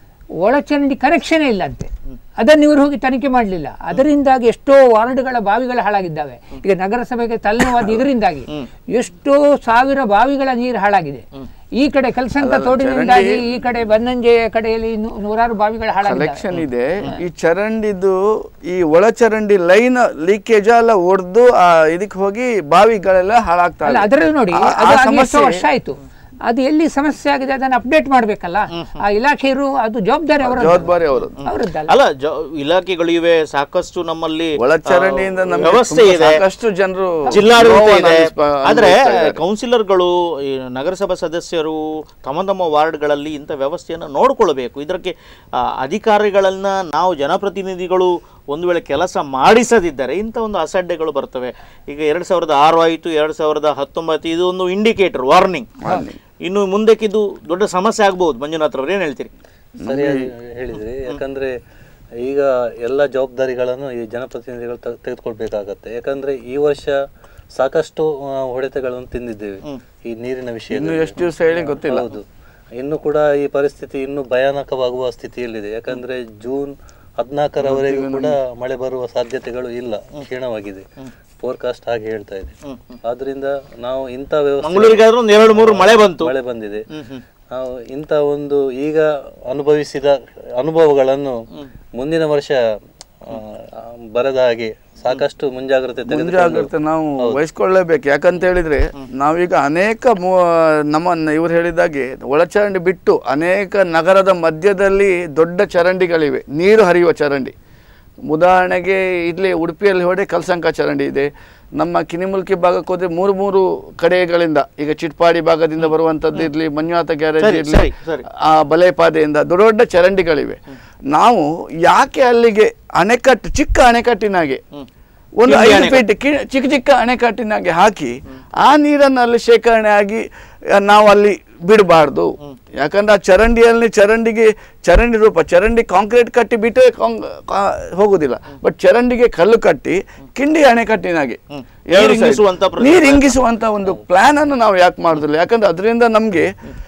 ಒಳಚರಂಡಿ ಕನೆಕ್ಷನ್ ಇಲ್ಲ ಅಂತೆ ಅದನ್ನು ಇವರು ಹೋಗಿ ತನಿಖೆ ಮಾಡಲಿಲ್ಲ ಅದರಿಂದಾಗಿ ಎಷ್ಟೋ ವಾರ್ಡ್ಗಳ ಬಾವಿಗಳು ಹಾಳಾಗಿದ್ದಾವೆ ಈಗ ನಗರಸಭೆಗೆ ತಲೆನೋವಾದ ಇದರಿಂದಾಗಿ ಎಷ್ಟೋ ಸಾವಿರ ಬಾವಿಗಳ ನೀರು ಹಾಳಾಗಿದೆ ಈ ಕಡೆ ಕಲ್ಸಂಕ ತೋಡಿನಿಂದಾಗಿ ಈ ಕಡೆ ಬನ್ನಂಜೆಯ ಕಡೆಯಲ್ಲಿ ನೂ- ನೂರಾರು ಬಾವಿಗಳು ಹಾಳಾಗಿದ್ದಾವೆ ಕಲೆಕ್ಷನ್ ಇದೆ ಈ ಚರಂಡಿದು ಈ ಒಳ ಚರಂಡಿ ಲೈನ್ ಲೀಕೇಜ್ ಎಲ್ಲ ಒಡೆದು ಇದಕ್ಕೆ ಹೋಗಿ ಬಾವಿಗಳೆಲ್ಲ ಹಾಳಾಗ್ತಾ ಅಲ್ಲ ಇದೆ. ಅದರಲ್ಲಿ ನೋಡಿ ಆ- ಅದು ಆ ಆಗಿ ಎಷ್ಟೋ ಸಮಸ್ಯೆ ವರ್ಷ ಆಯ್ತು ಅದು ಎಲ್ಲಿ ಸಮಸ್ಯೆ ಆಗಿದೆ ಅದನ್ನು ಅಪ್ಡೇಟ್ ಮಾಡ್ಬೇಕಲ್ಲ ಆ ಇಲಾಖೆಯರು ಅದು ಜವಾಬ್ದಾರಿ ಅವರ ಜವಾಬ್ದಾರಿ ಅವರದ್ದು ಅವರದ್ದಲ್ಲ ಅಲ್ಲ ಜ- ಇಲಾಖೆಗಳಿವೆ ಸಾಕಷ್ಟು ನಮ್ಮಲ್ಲಿ ಒಳಚರಂಡಿಯಿಂದ ಆ, ನಮಗೆ ವ್ಯವಸ್ಥೆ ತುಂಬಾ ಇದೆ ಸಾಕಷ್ಟು ಜನರು ಜಿಲ್ಲಾಡಳಿತ ನೋವನ್ನು ಇದೆ ಅನುಭವಿಸ್ಪ- ಆದ್ರೆ ಅನುಭವಿಸ್ತಾ ಇದ್ದಾರೆ. ಕೌನ್ಸಿಲರ್ಗಳು ಈ ನಗರಸಭಾ ಸದಸ್ಯರು ತಮ್ಮ ತಮ್ಮ ವಾರ್ಡ್ಗಳಲ್ಲಿ ಇಂಥ ವ್ಯವಸ್ಥೆಯನ್ನು ನೋಡಿಕೊಳ್ಬೇಕು ಇದಕ್ಕೆ ಆ, ಅಧಿಕಾರಿಗಳನ್ನ ನಾವು ಜನಪ್ರತಿನಿಧಿಗಳು ಒಂದು ವೇಳೆ ಕೆಲಸ ಮಾಡಿಸದಿದ್ದರೆ ಇಂಥ ಒಂದು ಅಸಡ್ಡೆಗಳು ಬರ್ತವೆ ಈಗ ಎರಡು ಸಾವಿರದ ಆರು ಆಯಿತು ಎರಡು ಸಾವಿರದ ಹತ್ತೊಂಬತ್ತು ಇದು ಒಂದು ಇಂಡಿಕೇಟರ್ ವಾರ್ನಿಂಗ್ ಇನ್ನು ಮುಂದಕ್ಕಿದು ದೊಡ್ಡ ಸಮಸ್ಯೆ ಆಗ್ಬಹುದು ಮಂಜುನಾಥ್ ಅವ್ರು ಏನು ಹೇಳ್ತೀರಿ ಸರಿಯಾಗಿ ಹೇಳಿದ್ರಿ ಯಾಕಂದ್ರೆ ಈಗ ಎಲ್ಲ ಜವಾಬ್ದಾರಿಗಳನ್ನು ಈ ಜನಪ್ರತಿನಿಧಿಗಳು ತೆ- ತೆಗೆದುಕೊಳ್ಬೇಕಾಗತ್ತೆ ಯಾಕಂದ್ರೆ ಈ ವರ್ಷ ಸಾಕಷ್ಟು ಆ, ಹೊಡೆತಗಳನ್ನು ತಿಂದಿದ್ದೇವೆ ಈ ನೀರಿನ ವಿಷಯ ಇನ್ನು ಎಷ್ಟು ದಿವಸ ಹೇಳಿ ಗೊತ್ತಿಲ್ಲ ಹೌದು ಇನ್ನು ಕೂಡ ಈ ಪರಿಸ್ಥಿತಿ ಇನ್ನು ಭಯಾನಕವಾಗುವ ಸ್ಥಿತಿಯಲ್ಲಿದೆ ಯಾಕಂದ್ರೆ ಜೂನ್ ಹದಿನಾಲ್ಕರವರೆಗೂ ಕೂಡ ಮಳೆ ಬರುವ ಸಾಧ್ಯತೆಗಳು ಇಲ್ಲ ಕ್ಷೀಣವಾಗಿದೆ ಫೋರ್ಕಾಸ್ಟ್ ಹಾಗೆ ಹೇಳ್ತಾ ಇದೆ ಆದ್ರಿಂದ ನಾವು ಇಂಥ ವ್ಯವಸ್ಥೆ ಮಂಗಳೂರಿಗಾದ್ರೂ ಒಂದು ಎರಡು ಮೂರು ಮಳೆ ಬಂತು ಮಳೆ ಬಂದಿದೆ ನಾವು ಇಂಥ ಒಂದು ಈಗ ಅನುಭವಿಸಿದ ಅನುಭವಗಳನ್ನು ಮುಂದಿನ ವರ್ಷ ಆ, ಬರದ ಹಾಗೆ ಸಾಕಷ್ಟು ಮುಂಜಾಗ್ರತೆ ತೆಗೆದುಕೊಂಡು ಮುಂಜಾಗ್ರತೆ ನಾವು ವಹಿಸ್ಕೊಳ್ಳೇಬೇಕು ಯಾಕಂತ ಹೇಳಿದ್ರೆ ನಾವೀಗ ಅನೇಕ ಮು- ನಮ್ಮ ಇವ್ರು ಹೇಳಿದಾಗೆ ಒಳಚರಂಡಿ ಬಿಟ್ಟು ಅನೇಕ ನಗರದ ಮಧ್ಯದಲ್ಲಿ ದೊಡ್ಡ ಚರಂಡಿಗಳಿವೆ ನೀರು ಹರಿಯುವ ಚರಂಡಿ ಉದಾಹರಣೆಗೆ ಇಲ್ಲಿ ಉಡುಪಿಯಲ್ಲಿ ಹೋದ್ರೆ ಕಲ್ಸಂಕ ಚರಂಡಿ ಇದೆ ನಮ್ಮ ಕಿನಿಮುಲ್ಕಿ ಭಾಗಕ್ಕೆ ಹೋದ್ರೆ ಮೂರು ಮೂರು ಕಡೆಗಳಿಂದ ಈಗ ಚಿಟ್ಪಾಡಿ ಭಾಗದಿಂದ ಬರುವಂತದ್ದು ಇರ್ಲಿ ಮಂಜುನಾಥ ಗ್ಯಾರೇಜ್ ಸರಿ, ಇರ್ಲಿ ಸರಿ, ಸರಿ. ಆ ಬಲೆಪಾದೆಯಿಂದ ದೊಡ್ಡ ದೊಡ್ಡ ಚರಂಡಿಗಳಿವೆ ನಾವು ಯಾಕೆ ಅಲ್ಲಿಗೆ ಅಣೆಕಟ್ಟು ಚಿಕ್ಕ ಅಣೆಕಟ್ಟಿನಾಗೆ ಒಂದು ಕಿಂಡಿ ಐದು ಫೀಟ್ ಕಿ- ಚಿಕ್ಕ ಚಿಕ್ಕ ಅಣೆಕಟ್ಟಿನಾಗೆ ಹಾಕಿ ಆ ನೀರನ್ನು ಅಲ್ಲಿ ಶೇಖರಣೆ ಆಗಿ ಆ, ನಾವು ಅಲ್ಲಿ ಬಿಡಬಾರ್ದು ಯಾಕಂದ್ರೆ ಆ ಚರಂಡಿಯಲ್ಲಿ ಚರಂಡಿಗೆ ಚರಂಡಿ ರೂಪ ಚರಂಡಿ ಕಾಂಕ್ರೀಟ್ ಕಟ್ಟಿ ಬಿಟ್ಟರೆ ಹೋಗುದಿಲ್ಲ ಬಟ್ ಚರಂಡಿಗೆ ಕಲ್ಲು ಕಟ್ಟಿ ಕಿಂಡಿ ಅಣೆಕಟ್ಟಿನಾಗೆ ಎರಡು ನೀರು side. ಇಂಗಿಸುವಂತ ಪ್ರದೇಶ. ನೀರು ಇಂಗಿಸುವಂತ ಒಂದು ಪ್ಲಾನ್ ಅನ್ನು ನಾವು ಯಾಕೆ ಮಾಡುದಿಲ್ಲ ಯಾಕಂದ್ರೆ ಅದರಿಂದ ನಮಗೆ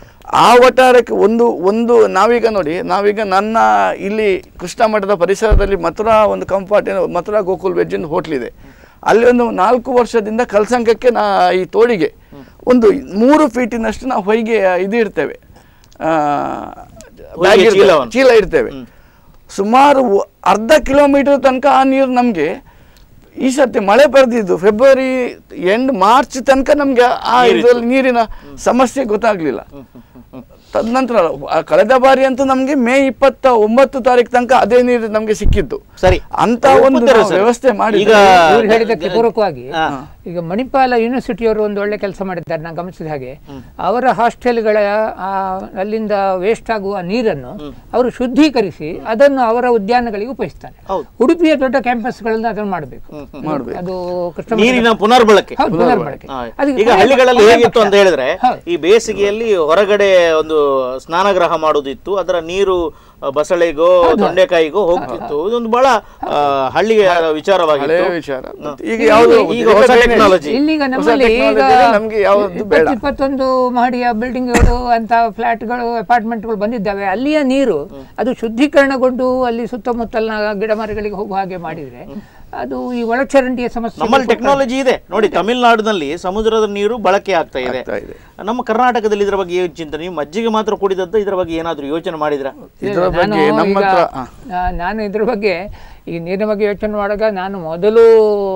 ಆ ವಟಾರಕ್ಕೆ ಒಂದು ಒಂದು ನಾವೀಗ ನೋಡಿ ನಾವೀಗ ನನ್ನ ಇಲ್ಲಿ ಕೃಷ್ಣ ಮಠದ ಪರಿಸರದಲ್ಲಿ ಮಥುರಾ ಒಂದು ಕಂಫರ್ಟ್ ಏನೋ ಮಥುರಾ ಗೋಕುಲ್ ವೆಜ್ ಅಂತ ಹೋಟ್ಲ್ ಇದೆ ಅಲ್ಲಿ ಒಂದು ನಾಲ್ಕು ವರ್ಷದಿಂದ ಕಲ್ಸಂಕಕ್ಕೆ ನಾ ಈ ತೋಡಿಗೆ ಒಂದು ಮೂರು ಫೀಟಿನಷ್ಟು ನಾವು ಹೊಯ್ಗೆ ಇದು ಇಡ್ತೇವೆ ಆ, ಹೊಯ್ಗೆ bag ಇರ್ತೇವೆ, ಚೀಲವನ್ನು. ಚೀಲ ಇಡ್ತೇವೆ ಸುಮಾರು ಒ- ಅರ್ಧ ಕಿಲೋಮೀಟರ್ ತನಕ ಆ ನೀರು ನಮಗೆ ಈ ಸರ್ತಿ ಮಳೆ ಬರೆದಿದ್ದು ಫೆಬ್ರವರಿ ಎಂಡ್ ಮಾರ್ಚ್ ತನಕ ನಮಗೆ ಆ ಇದರಲ್ಲಿ ನೀರಿನ ಸಮಸ್ಯೆ ಗೊತ್ತಾಗ್ಲಿಲ್ಲ ತದನಂತರ ಆ ಕಳೆದ ಬಾರಿ ಅಂತೂ ನಮಗೆ ಮೇ ಇಪ್ಪತ್ತ ಒಂಬತ್ತು ತಾರೀಕು ತನಕ ಅದೇ ನೀರು ನಮಗೆ ಸಿಕ್ಕಿತ್ತು ಸರಿ ಅಂತ ಒಂದು ಒಪ್ಪುತ್ತಾರೆ ನಾವು ಸರ್. ವ್ಯವಸ್ಥೆ ಮಾಡಿ ಈಗ ಇವ್ರು ಹೇಳಿದ್ದಕ್ಕೆ ಪೂರಕವಾಗಿ ಹಾ. ಈಗ ಮಣಿಪಾಲ ಯೂನಿವರ್ಸಿಟಿಯವರು ಒಂದು ಒಳ್ಳೆ ಕೆಲಸ ಮಾಡಿದ್ದಾರೆ ನಾನು ಗಮನಿಸಿದ ಹಾಗೆ ಅವರ ಹಾಸ್ಟೆಲ್ಗಳ ಆ, ಅಲ್ಲಿಂದ ವೇಸ್ಟ್ ಆಗುವ ನೀರನ್ನು ಅವರು ಶುದ್ಧೀಕರಿಸಿ ಅದನ್ನು ಅವರ ಉದ್ಯಾನಗಳಿಗೆ ಉಪಯೋಗಿಸ್ತಾರೆ ಹೌದು. ಉಡುಪಿಯ ದೊಡ್ಡ ಕ್ಯಾಂಪಸ್ಗಳಲ್ಲಿ ಅದನ್ನು ಮಾಡಬೇಕು ಮಾಡ್ಬೇಕು. ಅದು ಕೃಷ್ಣ ನೀರಿನ ಪುನರ್ಬಳಕೆ ಹೌದು, ಪುನರ್ಬಳಕೆ. ಹಾ. ಅದಕ್ಕೆ ಈಗ ಕೊನೆ- ಹಳ್ಳಿಗಳಲ್ಲಿ ಕೊನೆ ಹೇಗಿತ್ತು ಪಕ್ಷ. ಅಂತ ಹೇಳಿದ್ರೆ ಹೌದು. ಈ ಬೇಸಿಗೆಯಲ್ಲಿ ಹೊರಗಡೆ ಒಂದು ಸ್ನಾನಗೃಹ ಮಾಡುದಿತ್ತು ಅದರ ನೀರು ಆ, ಬಸಳೆಗೋ ತೊಂಡೆಕಾಯಿಗೋ ಹೋಗ್ತಿತ್ತು ಇದೊಂದು ಬಹಳ ಆ, ಹಳ್ಳಿಯ ಹಳೆಯ ವಿಚಾರವಾಗಿತ್ತು ವಿಚಾರ ಮತ್ತೆ ಈಗ ಯಾವುದು ಈಗ ಹೊಸ ಟೆಕ್ನಾಲಜಿ ಇಲ್ಲಿಗ ಹೊಸ ನಮ್ಮಲ್ಲಿ ಈಗ technology ನಮ್ಗೆ ಯಾವ್ದು ಬೇಡ. ಇಪ್ಪತ್ತು ಇಪ್ಪತ್ತೊಂದು ಮಹಡಿಯ ಬಿಲ್ಡಿಂಗ್ಗಳು ಅಂತ ಫ್ಲಾಟ್ಗಳು ಅಪಾರ್ಟ್ಮೆಂಟ್ಗಳು ಬಂದಿದ್ದಾವೆ ಅಲ್ಲಿಯ ನೀರು ಅದು ಶುದ್ಧೀಕರಣಗೊಂಡು ಅಲ್ಲಿ ಸುತ್ತಮುತ್ತಲಿನ ಗಿಡ ಮರಗಳಿಗೆ ಹೋಗುವ ಹಾಗೆ ಮಾಡಿದ್ರೆ ಅದು ಈ ಒಳಚರಂಡಿಯ ಸಮಸ್ಯೆ ನಮ್ಮಲ್ಲಿ ಟೆಕ್ನಾಲಜಿ ಇದೆ ನೋಡಿ ತಮಿಳುನಾಡಿನಲ್ಲಿ ಸಮುದ್ರದ ನೀರು ಬಳಕೆ ಆಗ್ತಾ ಇದೆ ಆಗ್ತಾ ಇದೆ. ನಮ್ಮ ಕರ್ನಾಟಕದಲ್ಲಿ ಇದರ ಬಗ್ಗೆ ಏನು ಚಿಂತನೆ ನೀವು ಮಜ್ಜಿಗೆ ಮಾತ್ರ ಕುಡಿದದ್ದು ಇದರ ಬಗ್ಗೆ ಏನಾದರೂ ಯೋಚನೆ ಮಾಡಿದ್ರ ಇದರ ನಾನು ಬಗ್ಗೆ ನಮ್ಮ ಈಗ, ಹತ್ರ ಹಾ. ನಾ- ನಾನು ಇದ್ರ ಬಗ್ಗೆ ಈ ನೀರಿನ ಬಗ್ಗೆ ಯೋಚನೆ ಮಾಡುವಾಗ ನಾನು ಮೊದಲು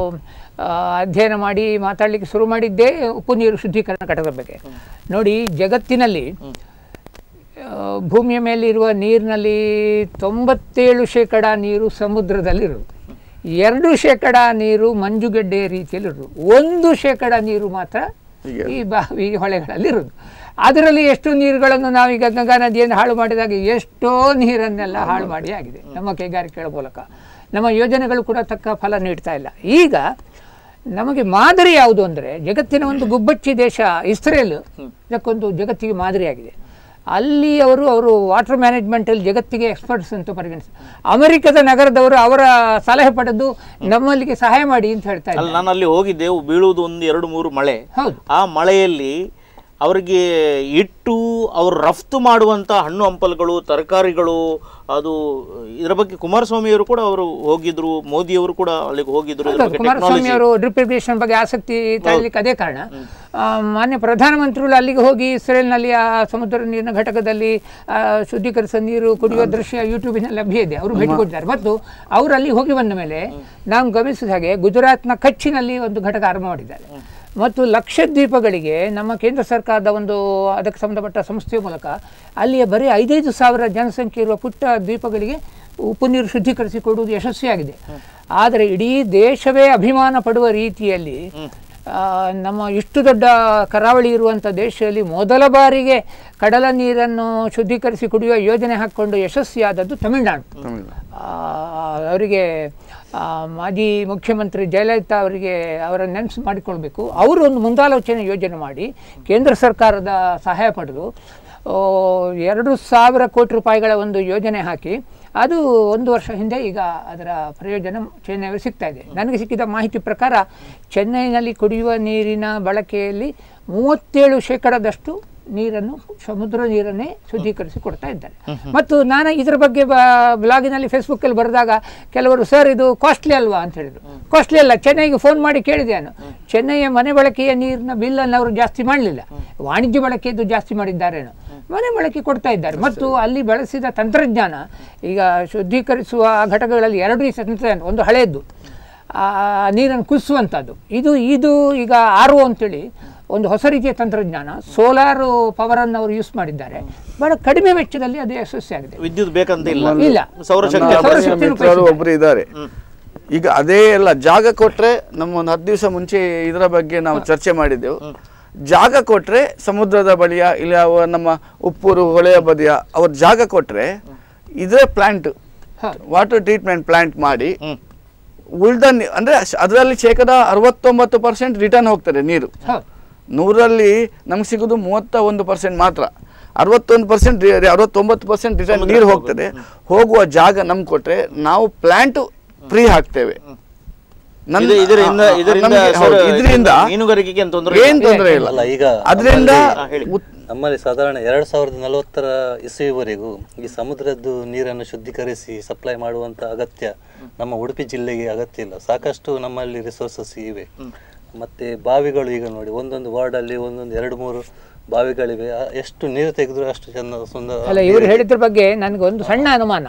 ಆ, ಅಧ್ಯಯನ ಮಾಡಿ ಮಾತಾಡಲಿಕ್ಕೆ ಶುರು ಮಾಡಿದ್ದೇ ಉಪ್ಪು ನೀರು ಶುದ್ಧೀಕರಣ ಘಟಕದ ಬಗ್ಗೆ ನೋಡಿ ಜಗತ್ತಿನಲ್ಲಿ ಆ, ಭೂಮಿಯ ಮೇಲಿರುವ ನೀರಿನಲ್ಲಿ ತೊಂಬತ್ತೇಳು ಶೇಕಡ ನೀರು ಸಮುದ್ರದಲ್ಲಿರುವುದು ಎರಡು ಶೇಕಡ ನೀರು ಮಂಜುಗಡ್ಡೆಯ ರೀತಿಯಲ್ಲಿರುವುದು ಒಂದು ಶೇಕಡ ನೀರು ಮಾತ್ರ ಈ ಬಾವಿ ಹೊಳೆಗಳಲ್ಲಿರುವುದು ಅದರಲ್ಲಿ ಎಷ್ಟು ನೀರುಗಳನ್ನು ನಾವೀಗ ಗಂಗಾ ನದಿಯನ್ನು ಹಾಳು ಮಾಡಿದಾಗ ಎಷ್ಟೋ ನೀರನ್ನೆಲ್ಲ ಹಾಳು ಮಾಡಿ ಆಗಿದೆ ನಮ್ಮ ಕೈಗಾರಿಕೆಗಳ ಮೂಲಕ ನಮ್ಮ ಯೋಜನೆಗಳು ಕೂಡ ತಕ್ಕ ಫಲ ನೀಡ್ತಾ ಇಲ್ಲ ಈಗ ನಮಗೆ ಮಾದರಿ ಯಾವುದು ಅಂದರೆ ಜಗತ್ತಿನ ಒಂದು ಗುಬ್ಬಚ್ಚಿ ದೇಶ ಇಸ್ರೇಲ್ ಇದಕ್ಕೊಂದು ಜಗತ್ತಿಗೆ ಮಾದರಿಯಾಗಿದೆ ಅಲ್ಲಿ ಅವರು ಅವರು ವಾಟರ್ ಮ್ಯಾನೇಜ್ಮೆಂಟಲ್ಲಿ ಜಗತ್ತಿಗೆ ಎಕ್ಸ್ಪರ್ಟ್ಸ್ ಅಂತ ಪರಿಗಣಿಸಿ ಅಮೆರಿಕದ ನಗರದವರು ಅವರ ಸಲಹೆ ಪಡೆದು ನಮ್ಮಲ್ಲಿಗೆ ಸಹಾಯ ಮಾಡಿ ಅಂತ ಹೇಳ್ತಾ ಅಲ್ಲ ಇದ್ದಾರೆ ನಾನು ಅಲ್ಲಿ ಹೋಗಿದ್ದೆ ಬೀಳುವುದು ಒಂದು ಎರಡು ಮೂರು ಮಳೆ ಹೌದು ಆ ಮಳೆಯಲ್ಲಿ ಅವರಿಗೆ ಇಟ್ಟು ಅವರು ರಫ್ತು ಮಾಡುವಂಥ ಹಣ್ಣು ಹಂಪಲುಗಳು ತರಕಾರಿಗಳು ಅದು ಇದರ ಬಗ್ಗೆ ಕುಮಾರಸ್ವಾಮಿಯವರು ಕೂಡ ಅವರು ಹೋಗಿದ್ರು ಮೋದಿಯವರು ಕೂಡ ಅಲ್ಲಿಗೆ ಹೋಗಿದ್ರು ಇದ್ರ ಬಗ್ಗೆ ಕುಮಾರಸ್ವಾಮಿ ಟೆಕ್ನಾಲಜಿ ಅವರು ಡ್ರಿಪ್ ಇರಿಗೇಷನ್ ಬಗ್ಗೆ ಆಸಕ್ತಿ ತಳಲಿಕ್ಕೆ ಅದೇ ಕಾರಣ ಆ, ಮಾನ್ಯ ಪ್ರಧಾನಮಂತ್ರಿಗಳು ಅಲ್ಲಿಗೆ ಹೋಗಿ ಇಸ್ರೇಲ್ನಲ್ಲಿ ಆ ಸಮುದ್ರ ನೀರಿನ ಘಟಕದಲ್ಲಿ ಆ, ಶುದ್ಧೀಕರಿಸಿದ ನೀರು ಕುಡಿಯುವ ದೃಶ್ಯ ಯೂಟ್ಯೂಬಿನಲ್ಲಿ ಲಭ್ಯ ಇದೆ ಅವರು ಭೇಟಿ ಕೊಟ್ಟಿದ್ದಾರೆ ಮತ್ತು ಅವರು ಅಲ್ಲಿ ಹೋಗಿ ಬಂದ ಮೇಲೆ ನಾವು ಗಮನಿಸಿದ ಹಾಗೆ ಗುಜರಾತ್ನ ಕಚ್ಚಿನಲ್ಲಿ ಒಂದು ಘಟಕ ಆರಂಭ ಮಾಡಿದ್ದಾರೆ ಮತ್ತು ಲಕ್ಷದ್ವೀಪಗಳಿಗೆ ನಮ್ಮ ಕೇಂದ್ರ ಸರ್ಕಾರದ ಒಂದು ಅದಕ್ಕೆ ಸಂಬಂಧಪಟ್ಟ ಸಂಸ್ಥೆಯ ಮೂಲಕ ಅಲ್ಲಿಯ ಬರೀ ಐದೈದು ಸಾವಿರ ಜನಸಂಖ್ಯೆ ಇರುವ ಪುಟ್ಟ ದ್ವೀಪಗಳಿಗೆ ಉಪ್ಪು ನೀರು ಶುದ್ಧೀಕರಿಸಿ ಕೊಡುವುದು ಯಶಸ್ವಿಯಾಗಿದೆ ಆದರೆ ಇಡೀ ದೇಶವೇ ಅಭಿಮಾನ ಪಡುವ ರೀತಿಯಲ್ಲಿ ಆ, ನಮ್ಮ ಇಷ್ಟು ದೊಡ್ಡ ಕರಾವಳಿ ಇರುವಂಥ ದೇಶದಲ್ಲಿ ಮೊದಲ ಬಾರಿಗೆ ಕಡಲ ನೀರನ್ನು ಶುದ್ಧೀಕರಿಸಿ ಕುಡಿಯುವ ಯೋಜನೆ ಹಾಕ್ಕೊಂಡು ಯಶಸ್ವಿಯಾದದ್ದು ತಮಿಳುನಾಡು ಆ, ಅವರಿಗೆ ಆ, ಮಾಜಿ ಮುಖ್ಯಮಂತ್ರಿ ಜಯಲಲಿತಾ ಅವರಿಗೆ ಅವರ ನೆನಪು ಮಾಡಿಕೊಳ್ಬೇಕು ಅವರು ಒಂದು ಮುಂದಾಲೋಚನೆ ಯೋಜನೆ ಮಾಡಿ ಕೇಂದ್ರ ಸರ್ಕಾರದ ಸಹಾಯ ಪಡೆದು ಆ, ಎರಡು ಸಾವಿರ ಕೋಟಿ ರೂಪಾಯಿಗಳ ಒಂದು ಯೋಜನೆ ಹಾಕಿ ಅದು ಒಂದು ವರ್ಷ ಹಿಂದೆ ಈಗ ಅದರ ಪ್ರಯೋಜನ ಚೆನ್ನೈಯಲ್ಲಿ ಸಿಗ್ತಾ ಇದೆ ನನಗೆ ಸಿಕ್ಕಿದ ಮಾಹಿತಿ ಪ್ರಕಾರ ಚೆನ್ನೈನಲ್ಲಿ ಕುಡಿಯುವ ನೀರಿನ ಬಳಕೆಯಲ್ಲಿ ಮೂವತ್ತೇಳು ಶೇಕಡದಷ್ಟು ನೀರನ್ನು ಸಮುದ್ರ ನೀರನ್ನೇ ಶುದ್ಧೀಕರಿಸಿ ಕೊಡ್ತಾ ಇದ್ದಾರೆ ಮತ್ತು ನಾನು ಇದರ ಬಗ್ಗೆ ಬ್ಲಾಗಿನಲ್ಲಿ ಫೇಸ್ಬುಕ್ಕಲ್ಲಿ ಬರೆದಾಗ ಕೆಲವರು ಸರ್ ಇದು ಕಾಸ್ಟ್ಲಿ ಅಲ್ವಾ ಅಂತ ಹೇಳಿದರು ಕಾಸ್ಟ್ಲಿ ಅಲ್ಲ ಚೆನ್ನೈಗೆ ಫೋನ್ ಮಾಡಿ ಕೇಳಿದೆ ನಾನು ಚೆನ್ನೈಯ ಮನೆ ಬಳಕೆಯ ನೀರಿನ ಬಿಲ್ಲನ್ನು ಅವರು ಜಾಸ್ತಿ ಮಾಡಲಿಲ್ಲ ವಾಣಿಜ್ಯ ಬಳಕೆಯದ್ದು ಜಾಸ್ತಿ ಮಾಡಿದ್ದಾರೇನೋ ಮನೆ ಬಳಕೆ ಕೊಡ್ತಾ ಇದ್ದಾರೆ ಮತ್ತು ಅಲ್ಲಿ ಬಳಸಿದ ತಂತ್ರಜ್ಞಾನ ಈಗ ಶುದ್ಧೀಕರಿಸುವ ಘಟಕಗಳಲ್ಲಿ ಎರಡು ರೀತಿಯ ತಂತ್ರಜ್ಞಾನ ಒಂದು ಹಳೆಯದ್ದು ಆ ನೀರನ್ನು ಕುದಿಸುವಂಥದ್ದು ಇದು ಇದು ಈಗ ಆರ್ ಒ ಅಂತೇಳಿ ಒಂದು ಹೊಸ ರೀತಿಯ ತಂತ್ರಜ್ಞಾನ ಸೋಲಾರ್ ಪವರನ್ನು ಅವರು ಯೂಸ್ ಮಾಡಿದ್ದಾರೆ ಬಹಳ ಕಡಿಮೆ ವೆಚ್ಚದಲ್ಲಿ ಅದು ಯಶಸ್ವಿಯಾಗಿದೆ ವಿದ್ಯುತ್ ಬೇಕಂತ ಇಲ್ಲ ಇಲ್ಲ. ಸೌರಶಕ್ತಿ ನಮ್ಮ ಅಭಿವೃದ್ಧಿ. ಸೌರಶಕ್ತಿ ಮಿತ್ರರು ಒಬ್ರು ಇದ್ದಾರೆ ಈಗ ಅದೇ ಎಲ್ಲ ಜಾಗ ಕೊಟ್ರೆ ನಮ್ಮ ಒಂದು ಹತ್ತು ದಿವಸ ಮುಂಚೆ ಇದರ ಬಗ್ಗೆ ನಾವು ಚರ್ಚೆ ಮಾಡಿದ್ದೆವು ಜಾಗ ಕೊಟ್ರೆ ಸಮುದ್ರದ ಬಳಿಯ ಇಲ್ಲ ಅವ ನಮ್ಮ ಉಪ್ಪೂರು ಹೊಳೆಯ ಬದಿಯ ಅವ್ರ ಜಾಗ ಕೊಟ್ರೆ ಇದೇ ಪ್ಲಾಂಟ್ ಹೌದು. ವಾಟರ್ ಟ್ರೀಟ್ಮೆಂಟ್ ಪ್ಲಾಂಟ್ ಮಾಡಿ ಹ್ಮ್. ಉಳ್ದ ನೀ- ಅಂದ್ರೆ ಅದರಲ್ಲಿ ಶೇಕಡ ಅರವತ್ತೊಂಬತ್ತು ಪರ್ಸೆಂಟ್ ರಿಟರ್ನ್ ಹೋಗ್ತದೆ ನೀರು ಹೌದು ನೂರಲ್ಲಿ ನಮ್ಗೆ ಸಿಗೋದು ಮೂವತ್ತ ಒಂದು ಪರ್ಸೆಂಟ್ ಮಾತ್ರ ಅರವತ್ತೊಂದು ಪರ್ಸೆಂಟ್ ಅರವತ್ತೊಂಬತ್ತು ಪರ್ಸೆಂಟ್ ರಿಟರ್ನ್ ನೀರು ಹೋಗ್ತದೆ ಹೋಗುವ ಜಾಗ ನಮ್ಗೆ ಕೊಟ್ರೆ ನಾವು ಪ್ಲಾಂಟ್ ಫ್ರೀ ಹಾಕ್ತೇವೆ ನನ್ನ- ಇದು- ಇದರಿಂದ ಆ, ಆ, ಇದರಿಂದ ನಮ್ಗೆ ಸರ್, ಹೌದು, ಇದರಿಂದ ಮೀನುಗಾರಿಕೆಗೆ ಏನು ತೊಂದರೆ ಏನ್ ತೊಂದರೆ ಇಲ್ಲ ಅಲ್ಲ ಈಗ ಅದರಿಂದ ನಮ್ಮಲ್ಲಿ- ನಮ್ಮಲ್ಲಿ ಸಾಧಾರಣ ಎರಡ್ ಸಾವಿರದ ನಲವತ್ತರ ಇಸುವಿವರೆಗೂ ಈ ಸಮುದ್ರದ್ದು ನೀರನ್ನು ಶುದ್ಧೀಕರಿಸಿ ಸಪ್ಲೈ ಮಾಡುವಂತ ಅಗತ್ಯ ನಮ್ಮ ಉಡುಪಿ ಜಿಲ್ಲೆಗೆ ಅಗತ್ಯ ಇಲ್ಲ ಸಾಕಷ್ಟು ನಮ್ಮಲ್ಲಿ ರಿಸೋರ್ಸಸ್ ಇವೆ ಮತ್ತೆ ಬಾವಿಗಳು ಈಗ ನೋಡಿ ಒಂದೊಂದು ವಾರ್ಡ್ ಅಲ್ಲಿ ಒಂದೊಂದು ಎರಡು ಮೂರು ಬಾವಿಗಳಿವೆ ಆ, ಎಷ್ಟು ನೀರು ತೆಗೆದ್ರು ಅಷ್ಟು ಚಂದ ಸುಂದರ ಅಲ್ಲ ಇವರು ಹೇಳಿದ್ರ ಬಗ್ಗೆ ನನಗೆ ಒಂದು ಸಣ್ಣ ಅನುಮಾನ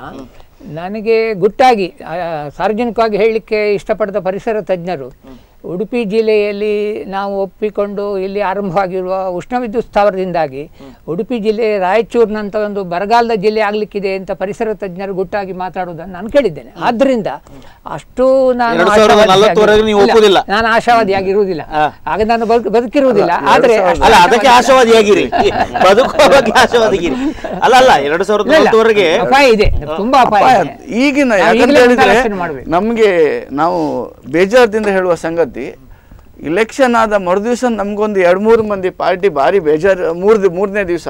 ನನಗೆ ಗುಟ್ಟಾಗಿ ಆ, ಸಾರ್ವಜನಿಕವಾಗಿ ಹೇಳಲಿಕ್ಕೆ ಇಷ್ಟಪಡದ ಪರಿಸರ ತಜ್ಞರು ಉಡುಪಿ ಜಿಲ್ಲೆಯಲ್ಲಿ ನಾವು ಒಪ್ಪಿಕೊಂಡು ಇಲ್ಲಿ ಆರಂಭವಾಗಿರುವ ಉಷ್ಣ ವಿದ್ಯುತ್ ಸ್ಥಾವರದಿಂದಾಗಿ ಉಡುಪಿ ಜಿಲ್ಲೆ ರಾಯಚೂರಿನಂಥ ಒಂದು ಬರಗಾಲದ ಜಿಲ್ಲೆ ಆಗಲಿಕ್ಕಿದೆ ಅಂತ ಪರಿಸರ ತಜ್ಞರು ಗುಟ್ಟಾಗಿ ಮಾತಾಡುವುದನ್ನು ನಾನು ಕೇಳಿದ್ದೇನೆ ಆದ್ದರಿಂದ ಅಷ್ಟು ನಾನು ಎರಡು ಸಾವಿರದ ಆಶಾವಾದಿಯಾಗಿ- ನಲವತ್ತುವರೆಗೆ ನೀವು ಇಲ್ಲ, ಒಪ್ಪುವುದಿಲ್ಲ? ನಾನು ಆಶಾವಾದಿಯಾಗಿರುವುದಿಲ್ಲ ಹಾ. ಆಗ ನಾನು ಬದುಕು ಬದುಕಿರುವುದಿಲ್ಲ ಆದರೆ ಅಷ್ಟು ಅಲ್ಲ ಅದಕ್ಕೆ ಆಶಾವಾದಿ- ಆಶಾವಾದಿಯಾಗಿರಿ ಬದುಕುವ ಬಗ್ಗೆ ಆಶಾವಾದಿಗಿರಿ ಅಲ್ಲ ಅಲ್ಲ ಎರಡು ಸಾವಿರದ ಇಲ್ಲ, ಇಲ್ಲ. ನಲವತ್ತುವರೆಗೆ ಅಪಾಯ ಇದೆ ತುಂಬಾ ಅಪಾಯ ಅಪಾಯ ಇದೆ ಈಗಿನ ನಾವು ಯಾಕಂತ ಈಗಲೇ ಹೇಳಿದ್ರೆ ಮುಂದಾಲೋಚನೆ ಮಾಡ್ಬೇಕು. ನಮ್ಗೆ ನಾವು ಬೇಜಾರದಿಂದ ಹೇಳುವ ಸಂಗತಿ ಇಲೆಕ್ಷನ್ ಆದ ಮರುದಿವಸ ನಮ್ಗೊಂದು ಎರಡು ಮೂರು ಮಂದಿ ಪಾರ್ಟಿ ಭಾರಿ ಬೇಜಾರು ಮೂರು ಮೂರನೇ ದಿವಸ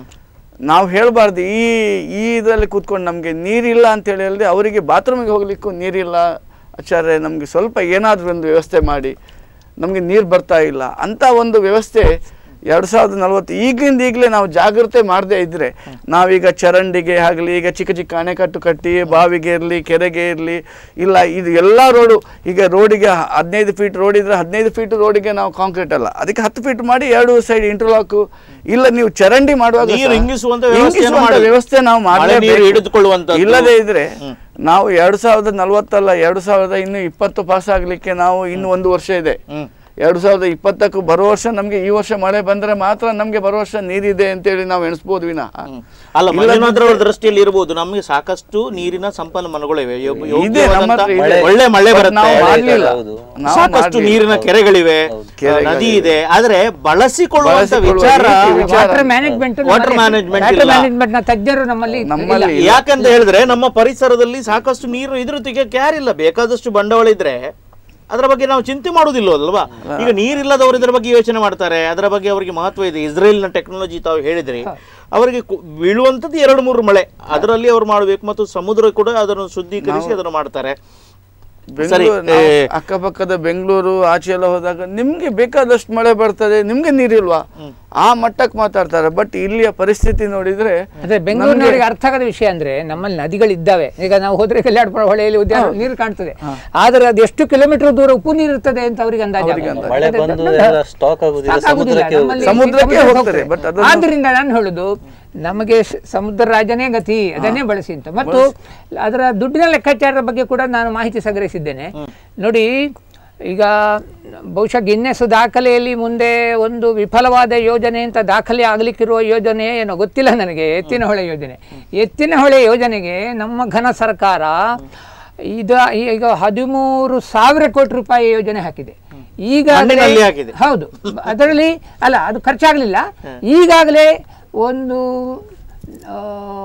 ನಾವು ಹೇಳಬಾರ್ದು ಈ ಈ ಇದರಲ್ಲಿ ಕೂತ್ಕೊಂಡು ನಮಗೆ ನೀರಿಲ್ಲ ಅಂತ ಹೇಳಿ ಹೇಳಿದ್ರೆ ಅವರಿಗೆ ಬಾತ್ರೂಮಿಗೆ ಹೋಗ್ಲಿಕ್ಕೂ ನೀರಿಲ್ಲ ಆಚಾರ್ಯ ನಮಗೆ ಸ್ವಲ್ಪ ಏನಾದರೂ ಒಂದು ವ್ಯವಸ್ಥೆ ಮಾಡಿ ನಮಗೆ ನೀರು ಬರ್ತಾ ಇಲ್ಲ ಅಂತ ಒಂದು ವ್ಯವಸ್ಥೆ ಎರಡು ಸಾವಿರದ ನಲವತ್ತು ಈಗಲಿಂದ ಈಗಲೇ ನಾವು ಜಾಗ್ರತೆ ಮಾಡದೇ ಇದ್ದರೆ ನಾವೀಗ ಚರಂಡಿಗೆ ಆಗಲಿ ಈಗ ಚಿಕ್ಕ ಚಿಕ್ಕ ಅಣೆಕಟ್ಟು ಕಟ್ಟಿ ಬಾವಿಗೆ ಇರಲಿ ಕೆರೆಗೆ ಇರಲಿ ಇಲ್ಲ ಇದು ಎಲ್ಲ ರೋಡು ಈಗ ರೋಡಿಗೆ ಹದಿನೈದು ಫೀಟ್ ರೋಡ್ ಇದ್ರೆ ಹದಿನೈದು ಫೀಟ್ ರೋಡಿಗೆ ನಾವು ಕಾಂಕ್ರೀಟ್ ಅಲ್ಲ ಅದಕ್ಕೆ ಹತ್ತು ಫೀಟ್ ಮಾಡಿ ಎರಡು ಸೈಡ್ ಇಂಟರ್ಲಾಕು ಇಲ್ಲ ನೀವು ಚರಂಡಿ ಮಾಡುವಾಗ ನೀರು ಸಹ ಇಂಗಿಸುವಂತ ವ್ಯವಸ್ಥೆಯನ್ನು ಇಂಗಿಸುವಂತ ಮಾಡಿ. ವ್ಯವಸ್ಥೆ ನಾವು ಮಳೆ ನೀರು ಮಾಡಲೇಬೇಕು. ಹಿಡಿದುಕೊಳ್ಳುವಂಥದ್ದು. ಇಲ್ಲದೇ ಇದ್ರೆ ನಾವು ಎರಡು ಸಾವಿರದ ನಲವತ್ತಲ್ಲ ಎರಡು ಸಾವಿರದ ಇನ್ನು ಇಪ್ಪತ್ತು ಪಾಸ್ ಆಗ್ಲಿಕ್ಕೆ ನಾವು ಇನ್ನು ಒಂದು ವರ್ಷ ಇದೆ ಹ್ಮ್. ಎರಡು ಸಾವಿರದ ಇಪ್ಪತ್ತಕ್ಕೂ ಬರೋ ವರ್ಷ ನಮಗೆ ಈ ವರ್ಷ ಮಳೆ ಬಂದ್ರೆ ಮಾತ್ರ ನಮಗೆ ಬರೋ ವರ್ಷ ನೀರಿದೆ ಅಂತೇಳಿ ನಾವು ಎಣಿಸ್ಬೋದು ವಿನಃ ಅಲ್ಲ ಇಲ್ಲದಿದ್ರೆ- ಮಂಜುನಾಥ್ರವರ ದೃಷ್ಟಿಯಲ್ಲಿ ಇರಬಹುದು ನಮಗೆ ಸಾಕಷ್ಟು ನೀರಿನ ಸಂಪನ್ಮೂಲಗಳಿವೆ ಯೋಗ್ಯ- ಇದೆ, ನಮ್ಮ ಯೋಗ್ಯವಾದಂತ ಹತ್ರ ಇದೆ. ಒಳ್ಳೆ ಮಳೆ ಬಟ್ ಬರುತ್ತೆ ನಾವು ಮಾಡ್ಲಿಲ್ಲ. ಹೌದು. ನಾವು ಸಾಕಷ್ಟು ಮಾಡ್ಲಿಲ್ಲ. ನೀರಿನ ಕೆರೆಗಳಿವೆ ಕೆರೆಗಳಿವೆ. ನದಿ ಇದೆ ಆದ್ರೆ ಬಳಸಿಕೊಳ್ಳುವಂತ ಬಳಸಿಕೊಳ್ಳುವ ವಿಚಾರ ರೀತಿ, ವಿಚಾರ. ವಾಟರ್ ಮ್ಯಾನೇಜ್ಮೆಂಟ್ Water management ಇಲ್ಲ. ಮ್ಯಾನೇಜ್ಮೆಂಟ್ ನ ತಜ್ಞರು ನಮ್ಮಲ್ಲಿ ನಮ್ಮಲ್ಲಿ ಇಲ್ಲ. ಇಲ್ಲ. ಯಾಕಂತ ಹೇಳಿದ್ರೆ ನಮ್ಮ ಪರಿಸರದಲ್ಲಿ ಸಾಕಷ್ಟು ನೀರು ಇದ್ರ ತೆಗಿಯಕ್ಕೆ ಯಾರಿಲ್ಲ ಬೇಕಾದಷ್ಟು ಬಂಡವಾಳ ಇದ್ರೆ ಅದರ ಬಗ್ಗೆ ನಾವು ಚಿಂತೆ ಮಾಡುವುದಿಲ್ಲ ಅಲ್ವಾ ಈಗ ನೀರಿಲ್ಲದವರು ಇದರ ಬಗ್ಗೆ ಯೋಚನೆ ಮಾಡ್ತಾರೆ ಅದರ ಬಗ್ಗೆ ಅವರಿಗೆ ಮಹತ್ವ ಇದೆ ಇಸ್ರೇಲ್ನ ಟೆಕ್ನಾಲಜಿ ತಾವು ಹೇಳಿದ್ರಿ ಅವರಿಗೆ ಕು- ಬೀಳುವಂಥದ್ದು ಎರಡು ಮೂರು ಮಳೆ ಅದರಲ್ಲಿ ಅವರು ಮಾಡಬೇಕು ಮತ್ತು ಸಮುದ್ರ ಕೂಡ ಅದನ್ನು ಶುದ್ಧೀಕರಿಸಿ ಅದನ್ನು ಮಾಡ್ತಾರೆ ಸರಿ ಬೆಂಗಳೂರು ನಾವು ಏ, ಅಕ್ಕಪಕ್ಕದ ಬೆಂಗಳೂರು ಆಚೆ ಎಲ್ಲ ಹೋದಾಗ ನಿಮ್ಗೆ ಬೇಕಾದಷ್ಟು ಮಳೆ ಬರ್ತದೆ ನಿಮ್ಗೆ ನೀರಿಲ್ವಾ ಆ ಮಟ್ಟಕ್ಕೆ ಮಾತಾಡ್ತಾರೆ ಬಟ್ ಇಲ್ಲಿಯ ಪರಿಸ್ಥಿತಿ ನೋಡಿದ್ರೆ ಅದೇ ಬೆಂಗಳೂರಿನವರಿಗೆ ಅರ್ಥ ಆಗದ ವಿಷಯ ಅಂದ್ರೆ ನಮ್ಮಲ್ಲಿ ನದಿಗಳಿದ್ದಾವೆ ಈಗ ನಾವು ಹೋದ್ರೆ ಕಲ್ಯಾಣ ಹೊಳೆಯಲ್ಲಿ ಉದ್ಯಾನ ನೀರು ಕಾಣ್ತದೆ ಆದ್ರೆ ಅದು ಎಷ್ಟು ಕಿಲೋಮೀಟರ್ ದೂರ ಉಪ್ಪು ನೀರು ಇರ್ತದೆ ಅಂತ ಅವರಿಗೆ ಅಂದಾಜು ಆಗಲ್ಲ. ಮಳೆ ಅದೇ ಬಂದು ದೊಡ್ಡ- ಎಲ್ಲ ಸ್ಟಾಕ್ ಆಗುದಿಲ್ಲ ಸಾಕಾಗುದಿಲ್ಲ. ಸಮುದ್ರಕ್ಕೆ ನಮ್ಮಲ್ಲಿ ಸಮುದ್ರಕ್ಕೆ ಸಮುದ್ರಕ್ಕೆ ಹೋಗ್ತದೆ, but ಅದನ್ನು- ಆದ್ರಿಂದ ನಾನು ಹೇಳುದು ನಮಗೆ ಸ- ಸಮುದ್ರ ರಾಜನೇ ಗತಿ ಅದನ್ನೇ ಬಳಸಿ ಅಂತ ಮತ್ತು ಅದರ ದುಡ್ಡಿನ ಲೆಕ್ಕಾಚಾರದ ಬಗ್ಗೆ ಕೂಡ ನಾನು ಮಾಹಿತಿ ಸಂಗ್ರಹಿಸಿದ್ದೇನೆ ನೋಡಿ ಈಗ ಬಹುಶಃ ಗಿನ್ನೆಸ್ ದಾಖಲೆಯಲ್ಲಿ ಮುಂದೆ ಒಂದು ವಿಫಲವಾದ ಯೋಜನೆ ಅಂತ ದಾಖಲೆ ಆಗ್ಲಿಕ್ಕಿರುವ ಯೋಜನೆ ಏನೋ ಗೊತ್ತಿಲ್ಲ ನನಗೆ ಎತ್ತಿನ ಹೊಳೆ ಯೋಜನೆ ಎತ್ತಿನ ಹೊಳೆ ಯೋಜನೆಗೆ ನಮ್ಮ ಘನ ಸರ್ಕಾರ ಇದ ಈಗ ಹದಿಮೂರು ಸಾವಿರ ಕೋಟಿ ರೂಪಾಯಿ ಯೋಜನೆ ಹಾಕಿದೆ ಈಗ ಮಣ್ಣಿನಲ್ಲಿ ಹಾಕಿದೆ. ಹೌದು ಅದರಲ್ಲಿ ಅಲ್ಲ ಅದು ಖರ್ಚಾಗಲಿಲ್ಲ ಈಗಾಗಲೇ ಒಂದು ಆ,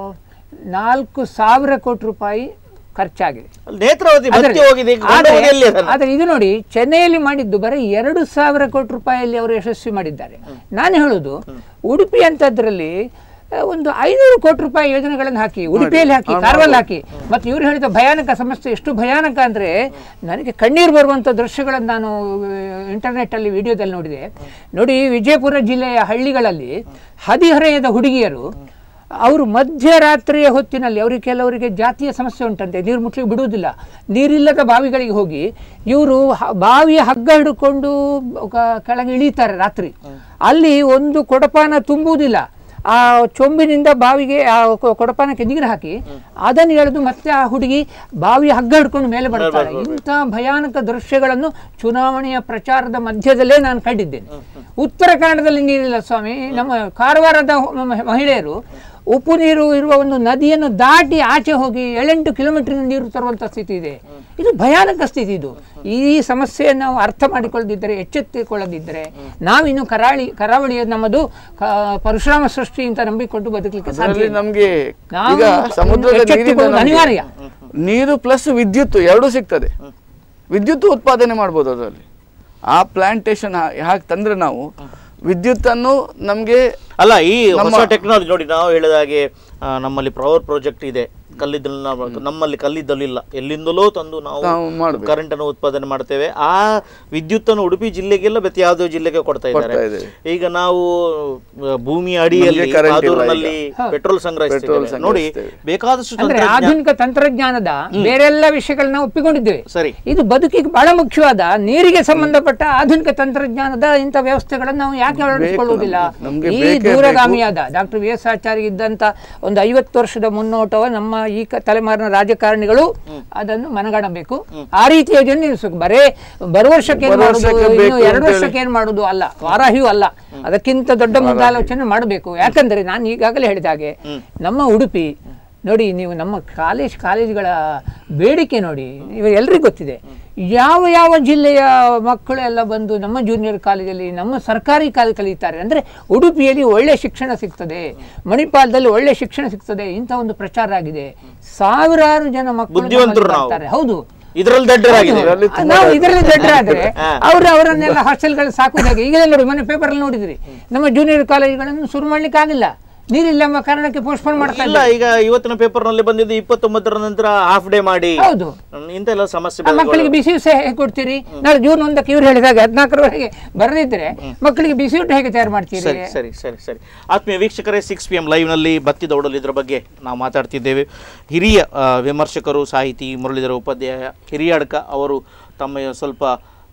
ನಾಲ್ಕು ಸಾವಿರ ಕೋಟಿ ರೂಪಾಯಿ ಖರ್ಚಾಗಿದೆ ಅಲ್ಲಿ ನೇತ್ರಾವತಿ ಬತ್ತಿ ಅದರಲ್ಲಿ- ಹೋಗಿದೆ ಈಗ ಆದ್ರೆ- ಕೊಂಡೋಗಿ ಎಲ್ಲಿ ಅದನ್ನ? ಆದ್ರೆ ಇದು ನೋಡಿ ಚೆನ್ನೈಯಲ್ಲಿ ಮಾಡಿದ್ದು ಬರೀ ಎರಡು ಸಾವಿರ ಕೋಟಿ ರೂಪಾಯಿಯಲ್ಲಿ ಅವರು ಯಶಸ್ವಿ ಮಾಡಿದ್ದಾರೆ ನಾನು ಹೇಳುದು ಉಡುಪಿ ಅಂತದ್ರಲ್ಲಿ ಆ, ಒಂದು ಐನೂರು ಕೋಟಿ ರೂಪಾಯಿ ಯೋಜನೆಗಳನ್ನು ಹಾಕಿ ಉಡುಪಿಯಲ್ಲಿ ಹಾಕಿ ಕಾರವಾರಲ್ಲಿ ಹಾಕಿ ಮತ್ತು ಇವರು ಹೇಳಿದ ಭಯಾನಕ ಸಮಸ್ಯೆ ಎಷ್ಟು ಭಯಾನಕ ಅಂದ್ರೆ ನನಗೆ ಕಣ್ಣೀರು ಬರುವಂಥ ದೃಶ್ಯಗಳನ್ನು ನಾನು ಇಂಟರ್ನೆಟ್ ಅಲ್ಲಿ ವಿಡಿಯೋದಲ್ಲಿ ನೋಡಿದೆ ನೋಡಿ ವಿಜಯಪುರ ಜಿಲ್ಲೆಯ ಹಳ್ಳಿಗಳಲ್ಲಿ ಹದಿಹರೆಯದ ಹುಡುಗಿಯರು ಅವರು ಮಧ್ಯರಾತ್ರಿಯ ಹೊತ್ತಿನಲ್ಲಿ ಅವರಿಗೆ ಕೆಲವರಿಗೆ ಜಾತಿಯ ಸಮಸ್ಯೆ ಉಂಟಂತೆ ನೀರು ಮುಟ್ಲಿಕ್ಕೆ ಬಿಡುವುದಿಲ್ಲ ನೀರಿಲ್ಲದ ಬಾವಿಗಳಿಗೆ ಹೋಗಿ ಇವರು ಬಾವಿಯ ಹಗ್ಗ ಹಿಡ್ಕೊಂಡು ಕ- ಕೆಳಗೆ ಇಳೀತಾರೆ ರಾತ್ರಿ ಅಲ್ಲಿ ಒಂದು ಕೊಡಪಾನ ತುಂಬುವುದಿಲ್ಲ ಆ ಚೊಂಬಿನಿಂದ ಬಾವಿಗೆ ಆ ಕೊ- ಕೊಡಪಾನಕ್ಕೆ ನೀರು ಹಾಕಿ ಅದನ್ನು ಎಳೆದು ಮತ್ತೆ ಆ ಹುಡುಗಿ ಬಾವಿಯ ಹಗ್ಗ ಹಿಡ್ಕೊಂಡು ಮೇಲೆ ಬರ್ತಾಳೆ ಇಂಥ ಭಯಾನಕ ದೃಶ್ಯಗಳನ್ನು ಚುನಾವಣೆಯ ಪ್ರಚಾರದ ಮಧ್ಯದಲ್ಲೇ ನಾನು ಕಂಡಿದ್ದೇನೆ ಉತ್ತರ ಕನ್ನಡದಲ್ಲಿ ನೀರಿಲ್ಲ ಸ್ವಾಮಿ ನಮ್ಮ ಕಾರವಾರದ ಮ- ಮಹಿಳೆಯರು ಉಪ್ಪು ನೀರು ಇರುವ ಒಂದು ನದಿಯನ್ನು ದಾಟಿ ಆಚೆ ಹೋಗಿ ಏಳೆಂಟು ಕಿಲೋಮೀಟರ್ ನೀರು ತರುವಂತ ಸ್ಥಿತಿ ಇದೆ ಇದು ಭಯಾನಕ ಸ್ಥಿತಿ ಇದು ಈ ಸಮಸ್ಯೆಯನ್ನು ನಾವು ಅರ್ಥ ಮಾಡಿಕೊಳ್ಳದಿದ್ದರೆ ಎಚ್ಚೆತ್ತುಕೊಳ್ಳದಿದ್ದರೆ ನಾವಿನ್ನು ಕರಾಳಿ ಕರಾವಳಿಯ ನಮ್ಮದು ಕ- ಪರಶುರಾಮ ಸೃಷ್ಟಿ ಅಂತ ನಂಬಿಕೊಂಡು ಬದುಕಲಿಕ್ಕೆ ಸಾಧ್ಯ ಅದರಲ್ಲಿ ಇಲ್ಲ. ನಮ್ಗೆ ನಾವು ಈಗ ಸಮುದ್ರದ ಎಚ್ಚೆತ್ತುಕೊಳ್ಳುವುದು ನೀರಿಂದ ನಮ್ಗೆ ಅನಿವಾರ್ಯ. ನೀರು ಪ್ಲಸ್ ವಿದ್ಯುತ್ ಎರಡೂ ಸಿಗ್ತದೆ ವಿದ್ಯುತ್ ಉತ್ಪಾದನೆ ಮಾಡ್ಬೋದು ಅದರಲ್ಲಿ ಆ ಪ್ಲಾಂಟೇಶನ್ ಹಾಕಿ ತಂದ್ರೆ ನಾವು ವಿದ್ಯುತ್ತನ್ನು ನಮ್ಗೆ ಅಲ್ಲ ಈ ಹೊಸ ನಮ್ಮ- ಟೆಕ್ನಾಲಜಿ ನೋಡಿ ನಾವು ಹೇಳಿದ ಹಾಗೆ ಆ, ನಮ್ಮಲ್ಲಿ ಪವರ್ ಪ್ರಾಜೆಕ್ಟ್ ಇದೆ ಕಲ್ಲಿದ್ದಲು ನಾವು ನಮ್ಮಲ್ಲಿ ಕಲ್ಲಿದ್ದಲು ಇಲ್ಲ ಎಲ್ಲಿಂದಲೋ ತಂದು ನಾವು ನಾವು ಮಾಡ್ಬೇಕು. ಕರೆಂಟ್ ಅನ್ನು ಉತ್ಪಾದನೆ ಮಾಡ್ತೇವೆ ಆ ವಿದ್ಯುತ್ತನ್ನು ಉಡುಪಿ ಜಿಲ್ಲೆಗೆಲ್ಲ ಬೇರೆ ಯಾವುದೋ ಜಿಲ್ಲೆಗೆ ಕೊಡ್ತಾ ಇದ್ದಾರೆ ಕೊಡ್ತಾ ಇದ್ದೇವೆ. ಈಗ ನಾವು ಆ, ಭೂಮಿಯ ಅಡಿಯಲ್ಲಿ ನಮ್ಗೆ current ಇಲ್ಲ ಕಾದೂರಿನಲ್ಲಿ ಪೆಟ್ರೋಲ್ ಸಂಗ್ರಹಿಸ್ತೇವೆ ಪೆಟ್ರೋಲ್ ನೋಡಿ ಸಂಗ್ರಹಿಸ್ತೇವೆ. ಬೇಕಾದಷ್ಟು ಅಂದ್ರೆ ತಂತ್ರಜ್ಞಾನ ಆಧುನಿಕ ತಂತ್ರಜ್ಞಾನದ ಬೇರೆಲ್ಲ ವಿಷಯಗಳನ್ನ ಒಪ್ಪಿಕೊಂಡಿದ್ದೇವೆ ಸರಿ ಇದು ಬದುಕಿಗೆ ಬಹಳ ಮುಖ್ಯವಾದ ನೀರಿಗೆ ಸಂಬಂಧಪಟ್ಟ ಆಧುನಿಕ ತಂತ್ರಜ್ಞಾನದ ಇಂಥ ವ್ಯವಸ್ಥೆಗಳನ್ನು ನಾವು ಯಾಕೆ ಅಳವಡಿಸಿಕೊಳ್ಳುವುದಿಲ್ಲ ನಮ್ಗೆ ಈ ಬೇಕೇ ದೂರಗಾಮಿಯಾದ ಡಾಕ್ಟರ್ ವಿ ಎಸ್ ಆಚಾರ್ಯ ಇದ್ದಂತ ಒಂದು ಐವತ್ತು ವರ್ಷದ ಮುನ್ನೋಟವ ನಮ್ಮ ಈ ಕ- ತಲೆಮಾರಿನ ರಾಜಕಾರಣಿಗಳು ಅದನ್ನು ಮನಗಾಣಬೇಕು ಆ ರೀತಿ ಯೋಜನೆ ನಿಲ್ಲಿಸಬೇಕು ಬರೇ ಬರುವ ವರ್ಷಕ್ಕೆ ಏನ್ ಬರುವ ಮಾಡುದು ವರ್ಷಕ್ಕೆ ಇನ್ನು ಬೇಕು ಎರಡು ಅಂತೇಳಿ. ವರ್ಷಕ್ಕೆ ಏನ್ ಮಾಡುದು ಅಲ್ಲ ವಾರಾಹಿಯೂ ಅಲ್ಲ ಅದಕ್ಕಿಂತ ದೊಡ್ಡ ಮುಂದಾಲೋಚನೆ ಮಾಡಬೇಕು ಯಾಕಂದ್ರೆ ನಾನು ಈಗಾಗಲೇ ಹೇಳಿದ ಹಾಗೆ ನಮ್ಮ ಉಡುಪಿ ನೋಡಿ ನೀವು ನಮ್ಮ ಕಾಲೇಜ್ ಕಾಲೇಜುಗಳ ಬೇಡಿಕೆ ನೋಡಿ ನೀವು ಎಲ್ರಿಗೂ ಗೊತ್ತಿದೆ ಯಾವ ಯಾವ ಜಿಲ್ಲೆಯ ಮಕ್ಕಳು ಎಲ್ಲ ಬಂದು ನಮ್ಮ ಜೂನಿಯರ್ ಕಾಲೇಜಲ್ಲಿ ನಮ್ಮ ಸರ್ಕಾರಿ ಕಾಲೇಜ್ ಕಲಿತಾರೆ ಅಂದ್ರೆ ಉಡುಪಿಯಲ್ಲಿ ಒಳ್ಳೆ ಶಿಕ್ಷಣ ಸಿಗ್ತದೆ ಮಣಿಪಾಲದಲ್ಲಿ ಒಳ್ಳೆ ಶಿಕ್ಷಣ ಸಿಗ್ತದೆ ಇಂಥ ಒಂದು ಪ್ರಚಾರ ಆಗಿದೆ ಸಾವಿರಾರು ಜನ ಮಕ್ಕಳು ಬುದ್ಧಿವಂತರು ನಮ್ಮಲ್ಲಿ ನಾವು. ಬರ್ತಾರೆ. ಹೌದು ಇದರಲ್ಲಿ ದಡ್ಡರಾಗಿದೆ ಇದರಲ್ಲಿ ನಾವು ಇದರಲ್ಲಿ ದಡ್ಡರಾದ್ರೆ ಹಾ. ಅವರು ಅವರನ್ನೆಲ್ಲ ಹಾಸ್ಟೆಲ್ಗಳು ಸಾಕುದಾಗೆ ಈಗಲೇ ನೋಡಿ ಮೊನ್ನೆ ಪೇಪರ್ ಅಲ್ಲಿ ನೋಡಿದ್ರಿ ನಮ್ಮ ಜೂನಿಯರ್ ಕಾಲೇಜುಗಳನ್ನು ಶುರು ಮಾಡ್ಲಿಕ್ಕೆ ಆಗಿಲ್ಲ ನೀರಿಲ್ಲ ಎಂಬ ಕಾರಣಕ್ಕೆ ಪೋಸ್ಟ್ಪೋನ್ ಮಾಡ್ತಾ ಇಲ್ಲ ಈಗ ಇವತ್ತಿನ ಪೇಪರ್ ನಲ್ಲಿ ಬಂದಿದ್ದು ಇಪ್ಪತ್ತೊಂಬತ್ತರ ನಂತರ ಹಾಫ್ ಡೇ ಮಾಡಿ ಹೌದು ಹ್ಮ್, ಇಂತೆಲ್ಲ ಸಮಸ್ಯೆ ಆ ಮಕ್ಕಳಿಗೆ ಬಿಸಿ ಊಟ ಹೇಗೆ ಕೊಡ್ತೀರಿ ನಾಳೆ ಜೂನ್ ಒಂದಕ್ಕೆ ಇವ್ರು ಹೇಳಿದಾಗ ಹದಿನಾಲ್ಕರವರೆಗೆ ಬರದಿದ್ರೆ ಮಕ್ಕಳಿಗೆ ಬಿಸಿ ಊಟ ಹೇಗೆ ತಯಾರು ಮಾಡ್ತೀರಿ ಸರಿ ಸರಿ ಸರಿ ಸರಿ ಆತ್ಮೀಯ ವೀಕ್ಷಕರೇ ಸಿಕ್ಸ್ ಪಿ ಎಮ್ ಲೈವ್ನಲ್ಲಿ ಬತ್ತಿ ದೌಡಲು ಇದರ ಬಗ್ಗೆ ನಾವು ಮಾತಾಡ್ತಿದ್ದೇವೆ ಹಿರಿಯ ಆ, ವಿಮರ್ಶಕರು ಸಾಹಿತಿ ಮುರಳೀಧರ ಉಪಾಧ್ಯಾಯ ಹಿರಿಯಡ್ಕ ಅವರು ತಮ್ಮ ಸ್ವಲ್ಪ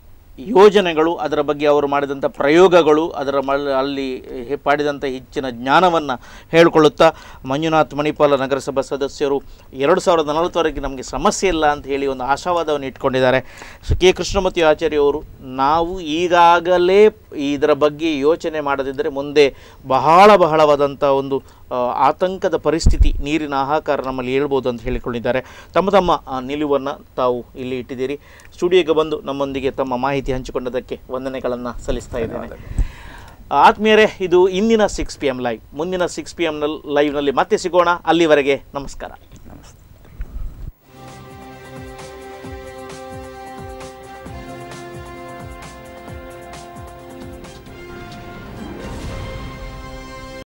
ಯೋಜನೆಗಳು ಅದರ ಬಗ್ಗೆ ಅವರು ಮಾಡಿದಂಥ ಪ್ರಯೋಗಗಳು ಅದರ ಮಲ್ ಅಲ್ಲಿ ಹೆ- ಪಾಡಿದಂಥ ಹೆಚ್ಚಿನ ಜ್ಞಾನವನ್ನು ಹೇಳಿಕೊಳ್ಳುತ್ತಾ ಮಂಜುನಾಥ್ ಮಣಿಪಾಲ ನಗರಸಭಾ ಸದಸ್ಯರು ಎರಡು ಸಾವಿರದ ನಲವತ್ತವರೆಗೆ ನಮಗೆ ಸಮಸ್ಯೆ ಇಲ್ಲ ಅಂತ ಹೇಳಿ ಒಂದು ಆಶಾವಾದವನ್ನು ಇಟ್ಕೊಂಡಿದ್ದಾರೆ ಸೊ ಕೆ ಕೃಷ್ಣಮೂರ್ತಿ ಆಚಾರ್ಯ ಅವರು ನಾವು ಈಗಾಗಲೇ ಇದರ ಬಗ್ಗೆ ಯೋಚನೆ ಮಾಡದಿದ್ದರೆ ಮುಂದೆ ಬಹಳ ಬಹಳವಾದಂಥ ಒಂದು ಆ, ಆತಂಕದ ಪರಿಸ್ಥಿತಿ ನೀರಿನ ಹಾಹಾಕಾರ ನಮ್ಮಲ್ಲಿ ಹೇಳ್ಬೋದು ಅಂತ ಹೇಳಿಕೊಂಡಿದ್ದಾರೆ ತಮ್ಮ ತಮ್ಮ ಆ, ನಿಲುವನ್ನು ತಾವು ಇಲ್ಲಿ ಇಟ್ಟಿದ್ದೀರಿ ಸ್ಟುಡಿಯೋಗೆ ಬಂದು ನಮ್ಮೊಂದಿಗೆ ತಮ್ಮ ಮಾಹಿತಿ ಹಂಚಿಕೊಂಡದಕ್ಕೆ ವಂದನೆಗಳನ್ನು ಸಲ್ಲಿಸ್ತಾ ಇದ್ದೇನೆ ಆತ್ಮೀಯರೇ ಇದು ಇಂದಿನ ಸಿಕ್ಸ್ ಪಿ ಎಮ್ ಲೈವ್ ಮುಂದಿನ ಸಿಕ್ಸ್ ಪಿ ಎಮ್ ಲೈವ್ನಲ್ಲಿ ಮತ್ತೆ ಸಿಗೋಣ ಅಲ್ಲಿವರೆಗೆ ನಮಸ್ಕಾರ